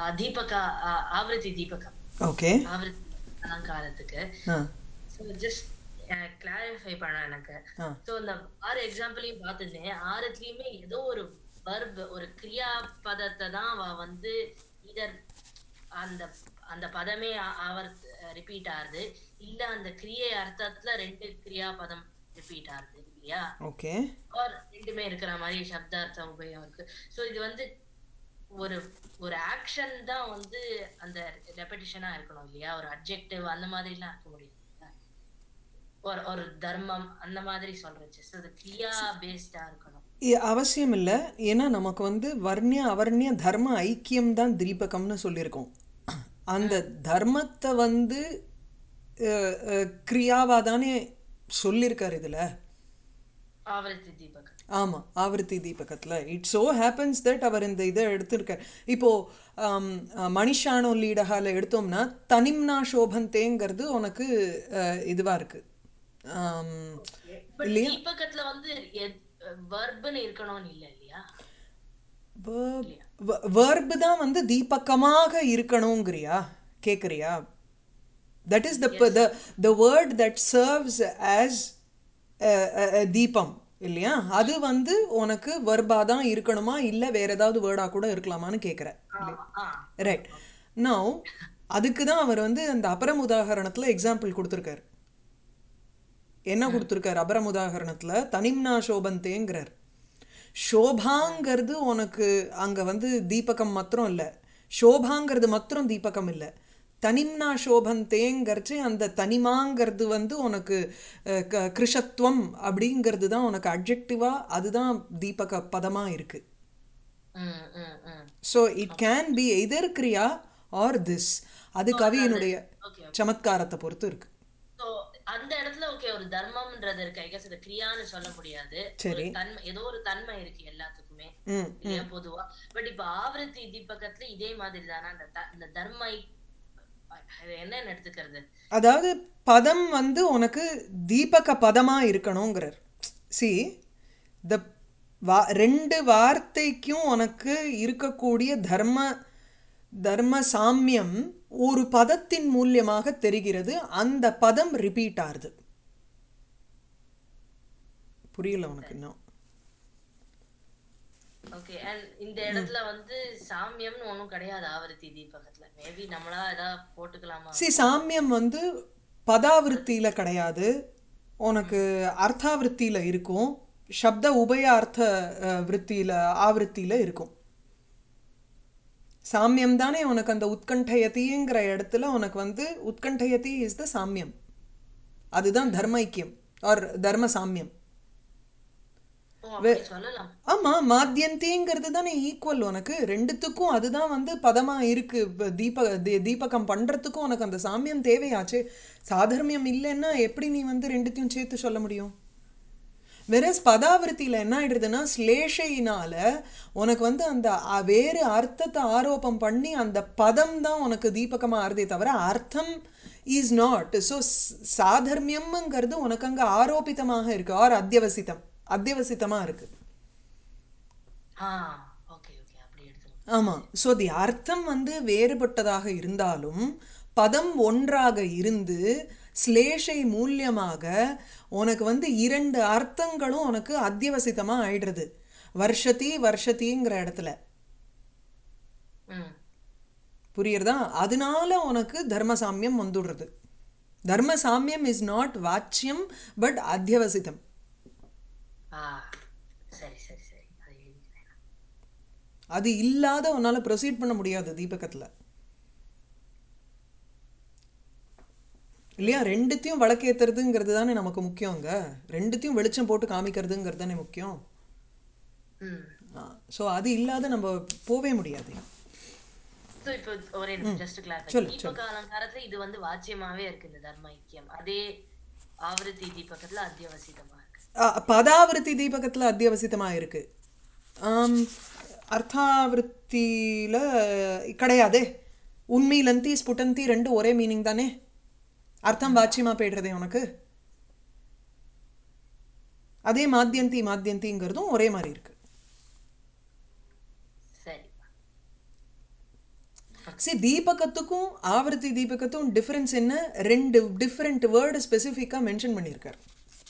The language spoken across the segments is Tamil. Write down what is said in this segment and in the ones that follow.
தீபகா ஆ- ஆவருத்தி தீபகம் ஓகே ஆவருத்தி அலங்காரத்துக்கு ஆ ஸோ ஜஸ்ட் கிளாரிஃபை பண்ண எனக்கு ஆ ஸோ இந்த ஆறு எக்ஸாம்பிளையும் பார்த்துருந்தேன் ஆறுத்துலயுமே ஏதோ ஒரு வர்ப் ஒரு கிரியா பதத்தை தான் அவ வந்து இதர் அந்த அந்த பதமே ஆ- ஆவர் ரிப்பீட் ஆகுது இல்ல அந்த கிரியை அர்த்தத்துல ரெண்டு கிரியா பதம் ரிப்பீட் ஆகுது இல்லையா ஓகே ஆர் ரெண்டுமே இருக்கிற மாதிரி சப்தார்த்த உபயம் இருக்கு ஸோ இது வந்து ஒரு ஒரு ஆக்ஷன் தான் வந்து அந்த ரெப்படிஷனா இருக்கணும் இல்லையா ஒரு அப்ஜெக்டிவ் அந்த மாதிரிலாம் இருக்க முடியும் இல்லையா? ஒரு ஒரு தர்மம் அந்த மாதிரி சொல்றச்சு ஸோ இது கிரியா பேஸ்டா இருக்கணும் இ- அவசியம் இல்லை ஏன்னா நமக்கு வந்து வர்ணிய அவர்ணிய தர்ம ஐக்கியம் தான் தீபகம்னு சொல்லியிருக்கோம் அந்த தர்மத்தை வந்து அஹ், அஹ், கிரியாவா தானே சொல்லியிருக்கார் இதில் ஆவரத்தி தீபக் ஆமாம் ஆவர்த்தி தீபகத்தில் இட் ஸோ ஹேப்பன்ஸ் தட் அவர் இந்த இதை எடுத்திருக்கார் இப்போது மணிஷானோ லீடகால எடுத்தோம்னா தனிம்னா சோபந்தேங்கிறது உனக்கு இதுவாக இருக்குது பட் தீபகத்துல வந்து வர்புன்னு இருக்கணும்னு இல்ல இல்லையா வேர்பு தான் வந்து தீபக்கமாக இருக்கணுங்கிறியா கேட்குறியா that is the the the word that serves as தீபம் இல்லையா அது வந்து உனக்கு வெர்பா தான் இருக்கணுமா இல்லை வேற ஏதாவது வேர்டாக கூட இருக்கலாமான்னு கேட்குறேன் ஆமா ஆ ரைட் நோ அதுக்கு தான் அவர் வந்து அந்த அபரம் உதாகரணத்தில் எக்ஸாம்பிள் கொடுத்துருக்காரு என்ன கொடுத்துருக்காரு அபரம் உதாகரணத்தில் தனிம்னா சோபந்தேங்கிறார் சோபாங்கிறது உனக்கு அங்கே வந்து தீபகம் மாத்திரம் இல்லை சோபாங்கிறது மாத்திரம் தீபகம் இல்லை தனிம்னா சோபந்தேங்கிறச்சு அந்த தனிமாங்கிறது வந்து உனக்கு அஹ், க- கிருஷத்துவம் அப்படிங்கிறது தான் உனக்கு அப்ஜெக்டிவாக அதுதான் தீபக பதமாக இருக்குது ம் ம் ம் so it can be either கிரியா ஆர் திஸ் அது கவியினுடைய ஓகே சமத்காரத்தை பொறுத்து இருக்கு ஸோ அந்த இடத்துல ஓகே ஒரு தர்மம்ன்றது இருக்கு ஐ கெஸ் இது கிரியான்னு சொல்ல முடியாது சரி. ஒரு தன்மை ஏதோ ஒரு தன்மை இருக்கு எல்லாத்துக்குமே ம் இல்லையா பொதுவா பட் இப்ப ஆவருத்தி தீபகத்துல இதே மாதிரி தானே அந்த த- இந்த தர்மை அது என்னன்னு எடுத்துக்கிறது அதாவது பதம் வந்து உனக்கு தீபக பதமாக இருக்கணுங்கிறார் சி த வா ரெண்டு வார்த்தைக்கும் உனக்கு இருக்கக்கூடிய தர்ம தர்ம சாமியம் ஒரு பதத்தின் மூலியமாக தெரிகிறது அந்த பதம் ரிப்பீட் ஆகுது புரியல உனக்கு இன்னும் ஓகே அண்ட் இந்த இடத்துல வந்து சாமியம்னு ஒண்ணும் கிடையாது ஆவருத்தி தீபகத்துல மேபி நம்மளா ஏதாவது போட்டுக்கலாமா சி சாமியம் வந்து பதாவிருத்தியில் கிடையாது உனக்கு அர்த்தாவிருத்தியில் இருக்கும் சப்த உபய அர்த்த அஹ், விருத்தியில ஆவிருத்தியில் இருக்கும் சாமியம் தானே உனக்கு அந்த உத்கண்டயதிங்கிற இடத்துல உனக்கு வந்து உத்கண்டயதி இஸ் த சாமியம் அதுதான் தர்ம ஐக்கியம் ஆர் தர்ம சாமியம் ஓ, அப்படி சொல்லலாம் ஆமாம் மாத்தியந்திங்கிறது தானே ஈக்குவல் உனக்கு ரெண்டுத்துக்கும் அதுதான் வந்து பதமாக இருக்கு இப்ப தீப தீ- தீபகம் பண்ணுறதுக்கும் உனக்கு அந்த சாமியம் தேவையாச்சு சாதர்மியம் இல்லைன்னா எப்படி நீ வந்து ரெண்டுத்தையும் சேர்த்து சொல்ல முடியும் வெரஸ் பதாவிருத்தியில் என்ன ஆயிடுதுன்னா ஸ்லேஷையினால உனக்கு வந்து அந்த அ- வேறு அர்த்தத்தை ஆரோபம் பண்ணி அந்த பதம் தான் உனக்கு தீபகமாக ஆறுதே தவிர அர்த்தம் இஸ் நாட் ஸோ சாதர்மியம்ங்கிறது உனக்கு அங்கே ஆரோபிதமாக இருக்கு ஆர் அத்தியவசிதம் அத்தியவசிதமாக இருக்குது ஆ ஓகே ஓகே அப்படி எடுத்துக்கலாம் ஆமாம் ஸோ தி அர்த்தம் வந்து வேறுபட்டதாக இருந்தாலும் பதம் ஒன்றாக இருந்து ஸ்லேஷை மூலியமாக உனக்கு வந்து இரண்டு அர்த்தங்களும் உனக்கு அத்தியவசிதமாக ஆயிடுறது வருஷத்தி வருஷத்திங்கிற இடத்துல ம் புரியுறதா அதனால உனக்கு தர்மசாமியம் வந்துடுறது தர்மசாமியம் இஸ் நாட் வாச்சியம் பட் அத்தியவசிதம் ஆ சரி சரி சரி அதை எழுதிக்கிறேன் அது இல்லாத உன்னால் ப்ரொசீட் பண்ண முடியாது தீபகத்தில் இல்லையா ரெண்டுத்தையும் வழக்கேற்றுறதுங்கிறது தானே நமக்கு முக்கியங்க ரெண்டுத்தையும் வெளிச்சம் போட்டு காமிக்கிறதுங்கிறது தானே முக்கியம் ம் ஸோ அது இல்லாத நம்ம போவே முடியாது ஸோ இப்போ ஒரே ஜஸ்ட் கிளாஸ் தீபக அலங்காரத்துல இது வந்து வாச்சியமாவே இருக்கு இந்த தர்ம ஐக்கியம் அதே ஆவருத்தி தீபகத்துல அத்தியாவசியமா இருக்கு ஆ, பதாவிருத்தி தீபகத்தில் அத்தியாவசியமாக இருக்கு ஆம், அர்த்தாவிருத்தியில் கிடையாதே உண்மையிலந்தி ஸ்புட்டந்தி ரெண்டு ஒரே மீனிங் தானே அர்த்தம் வாச்சியமாக போய்டுறதே உனக்கு அதே மாத்தியந்தி மாத்தியந்திங்கிறதும் ஒரே மாதிரி இருக்கு சரி சரி தீபகத்துக்கும் ஆவர்த்தி தீபகத்துக்கும் டிஃபரன்ஸ் என்ன ரெண்டு டிஃப்ரெண்ட் வேர்டு ஸ்பெசிஃபிக்காக மென்ஷன் பண்ணியிருக்கார்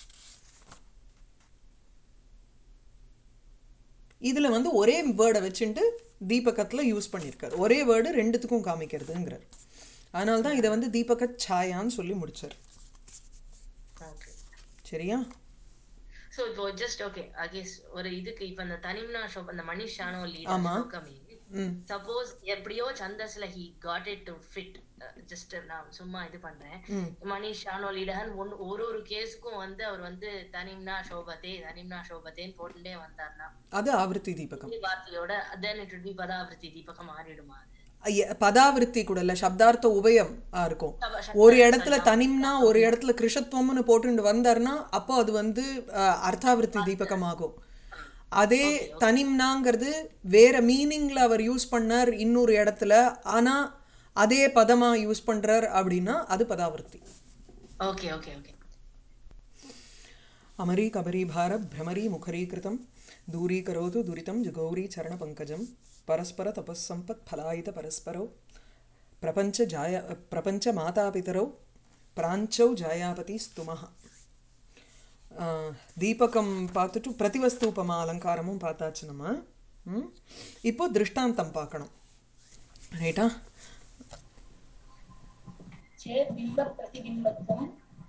இதில் வந்து ஒரே வேர்டை வச்சுட்டு தீபகத்தில் யூஸ் பண்ணியிருக்கார் ஒரே வேர்டு ரெண்டுத்துக்கும் காமிக்கிறதுங்கிறார் அதனால தான் இதை வந்து தீபக சாயான்னு சொல்லி முடிச்சார் ஓகே சரியா சோ இப்போ ஜஸ்ட் ஓகே அகேஸ் ஒரு இதுக்கு இப்ப அந்த தனிம்னா ஷோப் அந்த மணிஷானோ லீடர் ஆமா. ஸ்லோகமே ம் சப்போஸ் எப்படியோ சந்தஸ்ல he got it to fit just நான் சும்மா இது பண்றேன் ம் மணிஷ் ஷானோ லீடர் ஒன் ஒரு ஒரு கேஸுக்கும் வந்து அவர் வந்து தனிம்னா ஷோபத்தே தனிம்னா ஷோபத்தேன்னு போட்டுட்டே வந்தார்னா அது ஆவர்த்தி தீபகம் இதே வார்த்தையோட தென் இட் பி பதாவிருத்தி தீபகம் மாறிடுமா அது ஐய- பதாவிருத்தி கூட இல்லை சப்தார்த்த உபயம் ஆ, இருக்கும் சப- ஒரு சப்தார்த்த இடத்துல சொல்லலாம். தனிம்னா ஒரு இடத்துல கிருஷத்வம்னு போட்டுட்டு வந்தாருன்னா அப்போ அது வந்து அஹ், அர்த்தாவிருத்தி தீபகம் ஆகும் அதே தனிம்னாங்கிறது வேற மீனிங்ல அவர் யூஸ் பண்ணார் இன்னொரு இடத்துல ஆனா அதே பதமா யூஸ் பண்றார் அப்படின்னா அது பதாவிருத்தி ஓகே ஓகே ஓகே அமரி கபரி பார பிரமரி முகரீகிருதம் தூரீகரோது துரிதம் ஜுகௌரி சரணபங்கஜம் பரஸ்பர தபஸ்சம்பத் ஃபலாயித பரஸ்பரோ பிரபஞ்ச ஜாய பிரபஞ்ச மாதாபிதரோ பிராஞ்சௌ ஜாயாபதி ஸ்துமஹ ஆஹ், தீபகம் பார்த்துட்டு பிரதிவஸ்தூபமா அலங்காரமும் பார்த்தாச்சு நம்ம ம்? இப்போ திருஷ்டாந்தம் பார்க்கணும் ரைட்டா चेद्बिम्बप्रतिबिम्बत्वं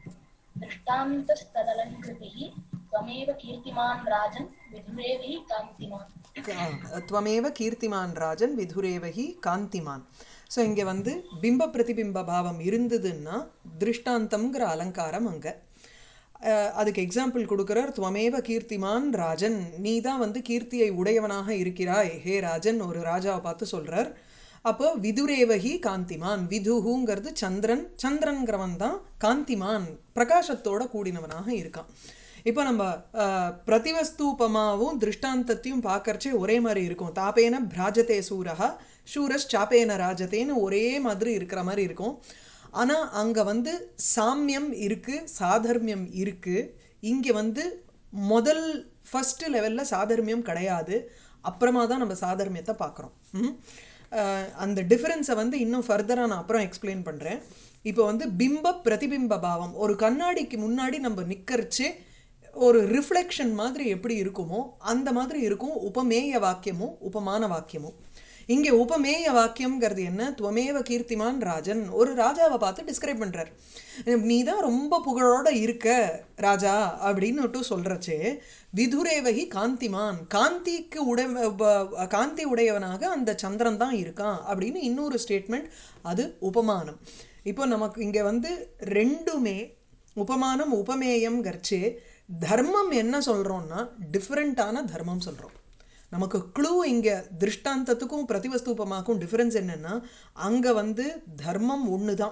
दृष्टान्तस्तदलङ्कृतिः त्वमेव कीर्तिमान् राजन् विधुरेवि कान्तिमान् கா- त्वमेव கீர்த்திமான் ராஜன் விதுரேவகி காந்திமான் ஸோ இங்கே வந்து பிம்ப பிரதிபிம்ப பாவம் இருந்ததுன்னா திருஷ்டாந்தம்ங்கிற அலங்காரம் அங்கே அதுக்கு எக்ஸாம்பிள் கொடுக்குறார் துவமேவ கீர்த்திமான் ராஜன் நீ தான் வந்து கீர்த்தியை உடையவனாக இருக்கிறாய் ஹே ராஜன் ஒரு ராஜாவை பார்த்து சொல்றார் அப்போ விதுரேவகி காந்திமான் விதுஹுங்கிறது சந்திரன் சந்திரன்கிறவன் தான் காந்திமான் பிரகாசத்தோட கூடினவனாக இருக்கான் இப்போ நம்ம அஹ், பிரதிவஸ்தூபமாவும் திருஷ்டாந்தத்தையும் பார்க்கறச்சே ஒரே மாதிரி இருக்கும் தாபேன பிராஜதே சூரஹா சூரஸ் சாப்பேன ராஜதேன்னு ஒரே மாதிரி இருக்கிற மாதிரி இருக்கும் ஆனால் அங்கே வந்து சாமியம் இருக்குது சாதர்மியம் இருக்குது இங்கே வந்து முதல் ஃபர்ஸ்ட் லெவலில் சாதர்மியம் கிடையாது அப்புறமா தான் நம்ம சாதர்மியத்தை பார்க்குறோம் ம்? அஹ், அந்த டிஃபரன்ஸை வந்து இன்னும் ஃபர்தராக நான் அப்புறம் எக்ஸ்பிளைன் பண்ணுறேன் இப்போ வந்து பிம்ப பிரதிபிம்ப பாவம் ஒரு கண்ணாடிக்கு முன்னாடி நம்ம நிற்கரிச்சு ஒரு ரிஃப்ளெக்ஷன் மாதிரி எப்படி இருக்குமோ அந்த மாதிரி இருக்கும் உபமேய வாக்கியமும் உபமான வாக்கியமும் இங்கே உபமேய வாக்கியம்ங்கிறது என்ன துவமேவ கீர்த்திமான் ராஜன் ஒரு ராஜாவை பார்த்து டிஸ்கிரைப் பண்ணுறார் நீ தான் ரொம்ப புகழோட இருக்க ராஜா அப்படின்னுட்டு சொல்கிறச்சே விதுரேவகி காந்திமான் காந்திக்கு உடை ப- காந்தி உடையவனாக அந்த சந்திரன் தான் இருக்கான் அப்படின்னு இன்னொரு ஸ்டேட்மெண்ட் அது உபமானம் இப்போ நமக்கு இங்கே வந்து ரெண்டுமே உபமானம் உபமேயம் கர்ச்சே தர்மம் என்ன சொல்கிறோம்னா டிஃப்ரெண்ட்டான தர்மம் சொல்கிறோம் நமக்கு க்ளூ இங்கே திருஷ்டாந்தத்துக்கும் பிரதிவஸ்தூபமாக்கும் டிஃப்ரென்ஸ் என்னன்னா அங்கே வந்து தர்மம் ஒன்று தான்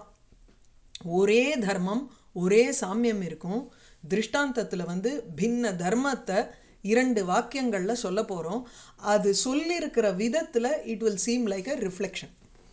ஒரே தர்மம் ஒரே சாமியம் இருக்கும் திருஷ்டாந்தத்தில் வந்து பின்ன தர்மத்தை இரண்டு வாக்கியங்களில் சொல்ல போகிறோம் அது சொல்லியிருக்கிற விதத்தில் it will seem like a reflection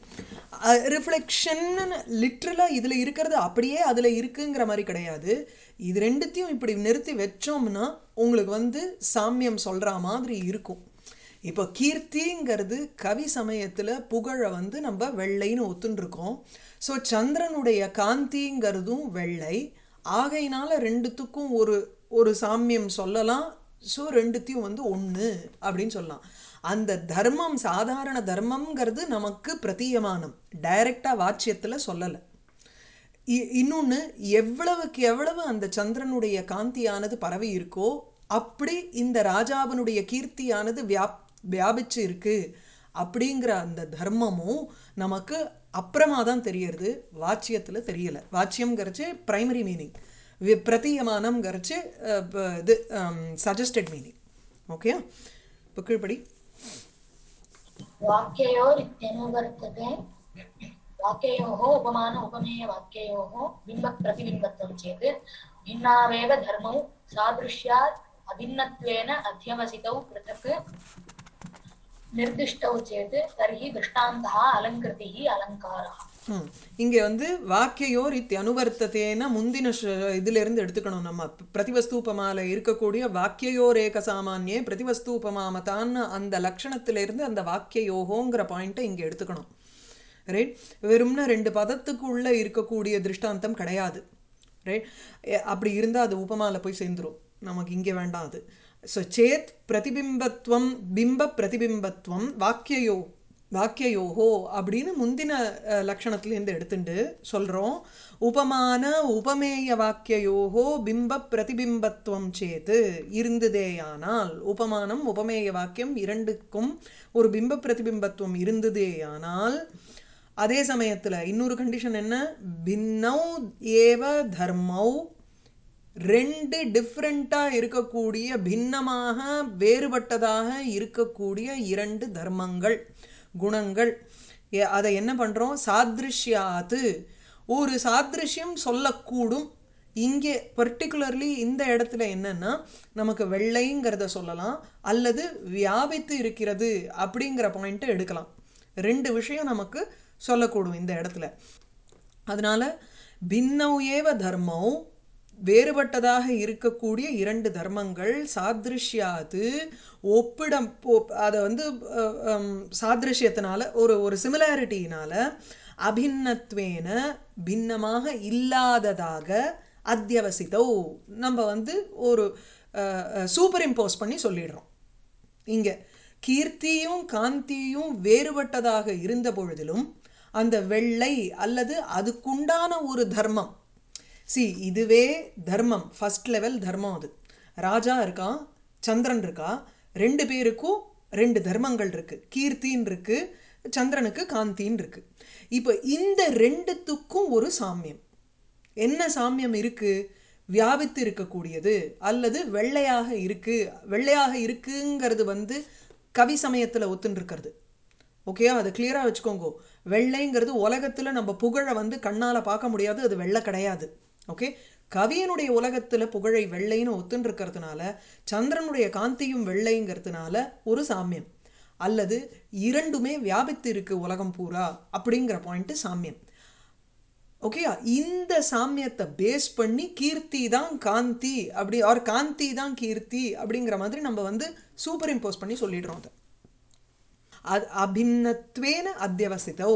reflection லிட்ரலாக இதில் இருக்கிறது அப்படியே அதில் இருக்குங்கிற மாதிரி கிடையாது இது ரெண்டுத்தையும் இப்படி நிறுத்தி வச்சோம்னா உங்களுக்கு வந்து சாமியம் சொல்கிற மாதிரி இருக்கும் இப்போ கீர்த்திங்கிறது கவி சமயத்தில் புகழை வந்து நம்ம வெள்ளைன்னு ஒத்துன்ருக்கோம் ஸோ சந்திரனுடைய காந்திங்கிறதும் வெள்ளை ஆகையினால ரெண்டுத்துக்கும் ஒரு ஒரு சாமியம் சொல்லலாம் ஸோ ரெண்டுத்தையும் வந்து ஒன்று அப்படின்னு சொல்லலாம் அந்த தர்மம் சாதாரண தர்மம்ங்கிறது நமக்கு பிரதீயமானம் டைரக்டாக வாச்சியத்தில் சொல்லலை இன்னொன்று எவ்வளவுக்கு எவ்வளவு அந்த சந்திரனுடைய காந்தியானது பரவி இருக்கோ அப்படி இந்த ராஜாவினுடைய கீர்த்தியானது வியாப் வியாபிச்சு இருக்கு அப்படிங்கிற அந்த தர்மமும் நமக்கு அப்புறமா தான் தெரியறது வாச்சியத்தில் தெரியலை வாச்சியம்ங்கிறச்சு ப்ரைமரி மீனிங் பிரதீயமானம்ங்கிறச்சு அஹ், ப- இது சஜஸ்டட் மீனிங் ஓகே இப்போ கீழ்படி वाक्ययोरित्यनुवर्तते वाक्ययोः उपमान उपमेयवाक्ययोः बिम्बप्रतिबिम्बत्वं चेत् भिन्नावेव धर्मौ सादृश्यात् अभिन्नत्वेन अध्यवसितौ पृथक् निर्दिष्टौ चेत् तर्हि दृष्टान्तः अलङ्कृतिः अलङ्कारः ம். இங்கே வந்து வாக்கியோர் இத்தி அனுவர்த்தத்தேன முந்தின ஷ- இதிலிருந்து எடுத்துக்கணும் நம்ம பிரதிவஸ்தூபமால இருக்கக்கூடிய வாக்கியோர் ஏக சாமானியே பிரதிவஸ்தூபமாமதான் அந்த லட்சணத்திலிருந்து அந்த வாக்கியோகோங்கிற பாயிண்ட்டை இங்கே எடுத்துக்கணும் ரைட் வெறும்னா ரெண்டு பதத்துக்குள்ள இருக்கக்கூடிய திருஷ்டாந்தம் கிடையாது ரைட் அப்படி இருந்தால் அது உபமால போய் சேர்ந்துரும் நமக்கு இங்கே வேண்டாம் அது ஸோ சேத் பிரதிபிம்பத்துவம் பிம்ப பிரதிபிம்பத்துவம் வாக்கியயோ வாக்கியயோகோ அப்படின்னு முந்தின அஹ், லக்ஷணத்துலேருந்து எடுத்துட்டு சொல்கிறோம் உபமான உபமேய வாக்கியயோகோ பிம்ப பிரதிபிம்பத்துவம் சேத்து இருந்ததேயானால் உபமானம் உபமேய வாக்கியம் இரண்டுக்கும் ஒரு பிம்ப பிரதிபிம்பத்துவம் இருந்ததேயானால் அதே சமயத்தில் இன்னொரு கண்டிஷன் என்ன பின்னௌ ஏவ தர்மௌ ரெண்டு டிஃப்ரெண்ட்டாக இருக்கக்கூடிய பின்னமாக வேறுபட்டதாக இருக்கக்கூடிய இரண்டு தர்மங்கள் குணங்கள் எ- அதை என்ன பண்ணுறோம் சாத்ருஷ்யாத்து ஒரு சாத்ருஷ்யம் சொல்லக்கூடும் இங்கே பர்டிகுலர்லி இந்த இடத்துல என்னன்னா நமக்கு வெள்ளைங்கிறத சொல்லலாம் அல்லது வியாபித்து இருக்கிறது அப்படிங்கிற பாயிண்ட்டை எடுக்கலாம் ரெண்டு விஷயம் நமக்கு சொல்லக்கூடும் இந்த இடத்துல அதனால பின்னௌ ஏவ தர்மௌ வேறுபட்டதாக இருக்கக்கூடிய இரண்டு தர்மங்கள் சாதிருஷ்யாது ஒப்பிடம் அதை வந்து அஹ், ஹம், சாதிருஷ்யத்தினால ஒரு ஒரு சிமிலாரிட்டியினால அபின்னத்வேன பின்னமாக இல்லாததாக அத்தியவசித்தோ நம்ம வந்து ஒரு சூப்பர் இம்போஸ் பண்ணி சொல்லிடுறோம் இங்க கீர்த்தியும் காந்தியும் வேறுபட்டதாக இருந்த பொழுதிலும் அந்த வெள்ளை அல்லது அதுக்குண்டான ஒரு தர்மம் சி இதுவே தர்மம் ஃபர்ஸ்ட் லெவல் தர்மம் அது ராஜா இருக்கான் சந்திரன் இருக்கா ரெண்டு பேருக்கும் ரெண்டு தர்மங்கள் இருக்கு கீர்த்தின்னு இருக்கு சந்திரனுக்கு காந்தின்னு இருக்கு இப்போ இந்த ரெண்டுத்துக்கும் ஒரு சாமியம் என்ன சாமியம் இருக்கு வியாபித்து இருக்கக்கூடியது அல்லது வெள்ளையாக இருக்கு வெள்ளையாக இருக்குங்கிறது வந்து கவி சமயத்தில் ஒத்துன்னு இருக்கிறது ஓகேயா அது கிளியராக வச்சுக்கோங்க வெள்ளைங்கிறது உலகத்தில் நம்ம புகழை வந்து கண்ணால் பார்க்க முடியாது அது வெள்ளை கிடையாது ஓகே கவியனுடைய உலகத்தில் புகழை வெள்ளைன்னு ஒத்துன்னு இருக்கிறதுனால சந்திரனுடைய காந்தியும் வெள்ளைங்கிறதுனால ஒரு சாமியம் அல்லது இரண்டுமே வியாபித்து இருக்கு உலகம் பூரா அப்படிங்கிற பாயிண்ட் சாமியம் ஓகேயா இந்த சாமியத்தை பேஸ் பண்ணி கீர்த்தி தான் காந்தி அப்படி ஆர் காந்தி தான் கீர்த்தி அப்படிங்கிற மாதிரி நம்ம வந்து சூப்பர் இம்போஸ் பண்ணி சொல்லிடுறோம் அதை அது அபின்னத்வேன அத்தியவசித்தோ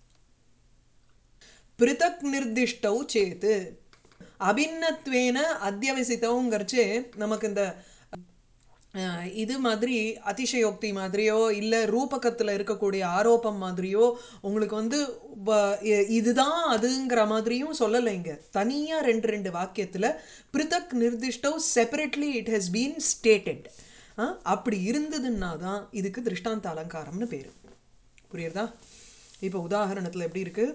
பிருதக் நிர்திஷ்டௌ சேத்து அபின்னத்வேன அத்தியவசித்தவுங்கிறச்சு நமக்கு இந்த அஹ், இது மாதிரி அதிசயோக்தி மாதிரியோ இல்லை ரூபகத்தில் இருக்கக்கூடிய ஆரோப்பம் மாதிரியோ உங்களுக்கு வந்து வ- இ- இதுதான் அதுங்கிற மாதிரியும் சொல்லலை இங்கே தனியாக ரெண்டு ரெண்டு வாக்கியத்தில் பிருதக் நிர்திஷ்டோ separately it has been stated அப்படி இருந்ததுன்னா தான் இதுக்கு திருஷ்டாந்த அலங்காரம்னு பேர் புரியுறதா இப்போ உதாரணத்தில் எப்படி இருக்கு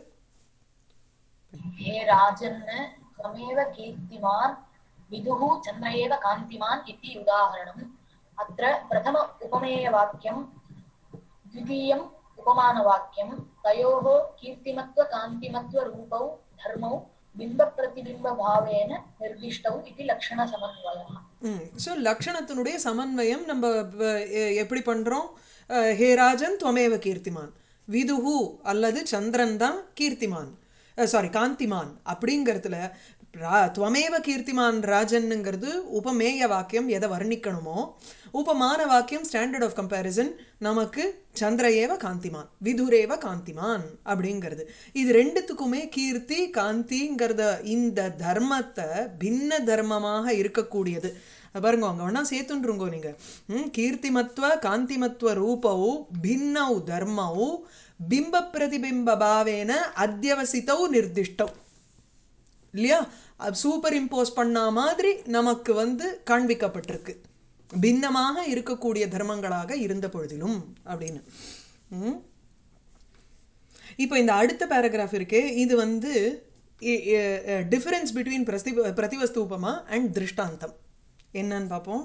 हे राजन् त्वमेव कीर्तिमान् विदुः चन्द्र एव कान्तिमान् इति उदाहरणम् अत्र प्रथम उपमेयवाक्यं द्वितीयम् उपमानवाक्यं तयोः कीर्तिमत्वकान्तिमत्वरूपौ धर्मौ बिम्बप्रतिबिम्बभावेन निर्दिष्टौ इति लक्षणसमन्वयः ம் ஸோ லக்ஷணத்தினுடைய சமன்வயம் நம்ம வ- எ- எப்படி பண்ணுறோம் ஹே ராஜன் துவமேவ கீர்த்திமான் விதுஹு அல்லது சந்திரன் தான் கீர்த்திமான் சாரி காந்திமான் அப்படிங்கிறதுல ரா துவமேவ கீர்த்திமான் ராஜன்னுங்கிறது உபமேய வாக்கியம் எதை வர்ணிக்கணுமோ உபமான வாக்கியம் ஸ்டாண்டர்ட் ஆஃப் கம்பேரிசன் நமக்கு சந்திரஏவ காந்திமான் விதுரேவ காந்திமான் அப்படிங்கிறது இது ரெண்டுத்துக்குமே கீர்த்தி காந்திங்கிறத இந்த தர்மத்தை பின்ன தர்மமாக இருக்கக்கூடியது அது பாருங்க அங்கே வேணா சேர்த்துன்றுங்கோ நீங்கள் ம் கீர்த்திமத்வ காந்திமத்வ ரூபௌ பின்னௌ தர்மௌ பிம்ப பிரதிபிம்ப பாவேன அத்தியவசித்தௌ நிர்திஷ்டௌ இல்லையா சூப்பர் இம்போஸ் பண்ண மாதிரி நமக்கு வந்து காண்பிக்கப்பட்டிருக்கு பின்னமாக இருக்கக்கூடிய தர்மங்களாக இருந்த பொழுதிலும் அப்படின்னு ம் இப்போ இந்த அடுத்த பேராகிராஃப் இருக்கே இது வந்து டிஃபரன்ஸ் பிட்வீன் பிரதி பிரதிவஸ்தூபமா அண்ட் திருஷ்டாந்தம் என்னன்னு பார்ப்போம்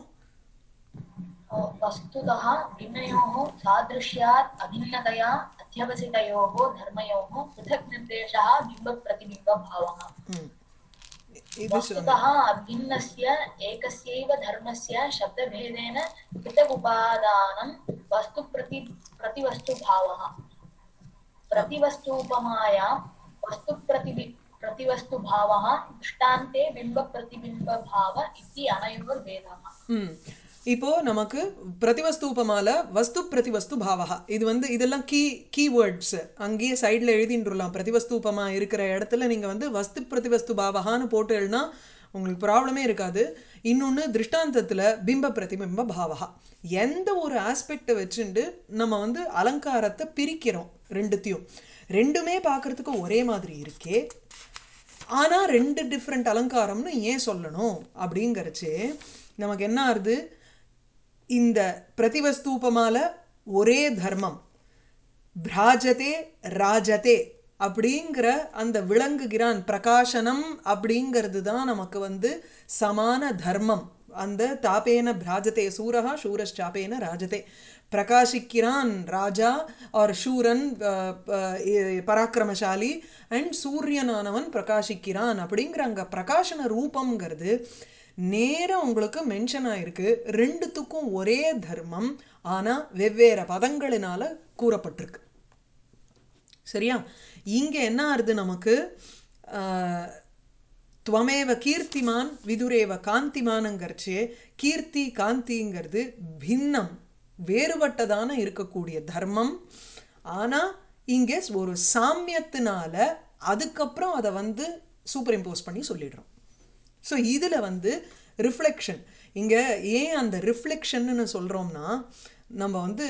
वस्तुतः भिन्नयोः सादृश्यात् अभिन्नतया अध्यवसितयोः धर्मयोः पृथक् निर्देशः बिम्बप्रतिबिम्बभावः ம் இது சொன்ன वस्तुतः अभिन्नस्य एकस्यैव धर्मस्य शब्दभेदेन पृथक् उपादानं वस्तुप्रति प्रतिवस्तुभावः प्रतिवस्तूपमायां वस्तुप्रतिबि प्रतिवस्तुभावः दृष्टान्ते बिम्बप्रतिबिम्बभाव इति अनयोर्भेदः ம் இப்போ நமக்கு பிரதிவஸ்தூபமால வஸ்து பிரதிவஸ்து பாவகா இது வந்து இதெல்லாம் கீ கீவேர்ட்ஸ் அங்கேயே சைடில் எழுதின்றலாம் பிரதிவஸ்தூபமா இருக்கிற இடத்துல நீங்கள் வந்து வஸ்து பிரதிவஸ்து பாவகான்னு போட்டு எழுதினா உங்களுக்கு ப்ராப்ளமே இருக்காது இன்னொன்று திருஷ்டாந்தத்தில் பிம்ப பிரதிபிம்ப பாவகா எந்த ஒரு ஆஸ்பெக்டை வச்சுண்டு நம்ம வந்து அலங்காரத்தை பிரிக்கிறோம் ரெண்டுத்தையும் ரெண்டுமே பார்க்கறதுக்கு ஒரே மாதிரி இருக்கே ஆனால் ரெண்டு டிஃப்ரெண்ட் அலங்காரம்னு ஏன் சொல்லணும் அப்படிங்கிறச்சு நமக்கு என்ன ஆறுது இந்த பிரதிவஸ்தூபமால ஒரே தர்மம் பிராஜதே ராஜதே அப்படிங்கிற அந்த விளங்குகிறான் பிரகாசனம் அப்படிங்கிறது தான் நமக்கு வந்து சமான தர்மம் அந்த தாபேன பிராஜதே சூரஹா சூரஷ்சாபேன ராஜதே பிரகாசிக்கிறான் ராஜா ஆர் சூரன் அஹ், அஹ், இ- பராக்கிரமசாலி அண்ட் சூரியனானவன் பிரகாசிக்கிறான் அப்படிங்கிற அங்கே பிரகாசன ரூபம்ங்கிறது நேரா உங்களுக்கு மென்ஷன் ஆயிருக்கு ரெண்டுத்துக்கும் ஒரே தர்மம் ஆனால் வெவ்வேறு பதங்களினால கூறப்பட்டிருக்கு சரியா இங்கே என்ன ஆறுது நமக்கு ஆஹ், துவமேவ கீர்த்திமான் விதுரேவ காந்திமானங்கிறச்சே கீர்த்தி காந்திங்கிறது பின்னம் வேறுபட்டதான இருக்கக்கூடிய தர்மம் ஆனால் இங்கே ஒரு சாமியத்தினால அதுக்கப்புறம் அதை வந்து சூப்பர் இம்போஸ் பண்ணி சொல்லிடுறோம் ஸோ இதில் வந்து ரிஃப்ளெக்ஷன் இங்கே ஏன் அந்த ரிஃப்ளெக்ஷன்னு சொல்கிறோம்னா நம்ம வந்து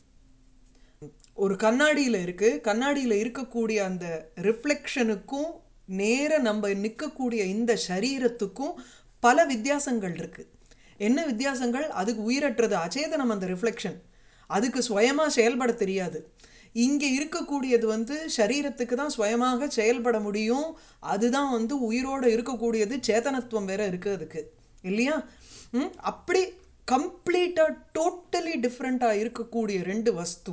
ஒரு கண்ணாடியில் இருக்குது கண்ணாடியில் இருக்கக்கூடிய அந்த ரிஃப்ளெக்ஷனுக்கும் நேர நம்ம நிற்கக்கூடிய இந்த சரீரத்துக்கும் பல வித்தியாசங்கள் இருக்குது என்ன வித்தியாசங்கள் அதுக்கு உயிரற்றது அச்சேதனம் அந்த ரிஃப்ளெக்ஷன் அதுக்கு சுயமாக செயல்பட தெரியாது இங்கே இருக்கக்கூடியது வந்து சரீரத்துக்கு தான் சுயமாக செயல்பட முடியும் அதுதான் வந்து உயிரோடு இருக்கக்கூடியது சேதனத்துவம் வேற இருக்குது அதுக்கு இல்லையா ம், அப்படி கம்ப்ளீட்டாக டோட்டலி டிஃப்ரெண்ட்டாக இருக்கக்கூடிய ரெண்டு வஸ்து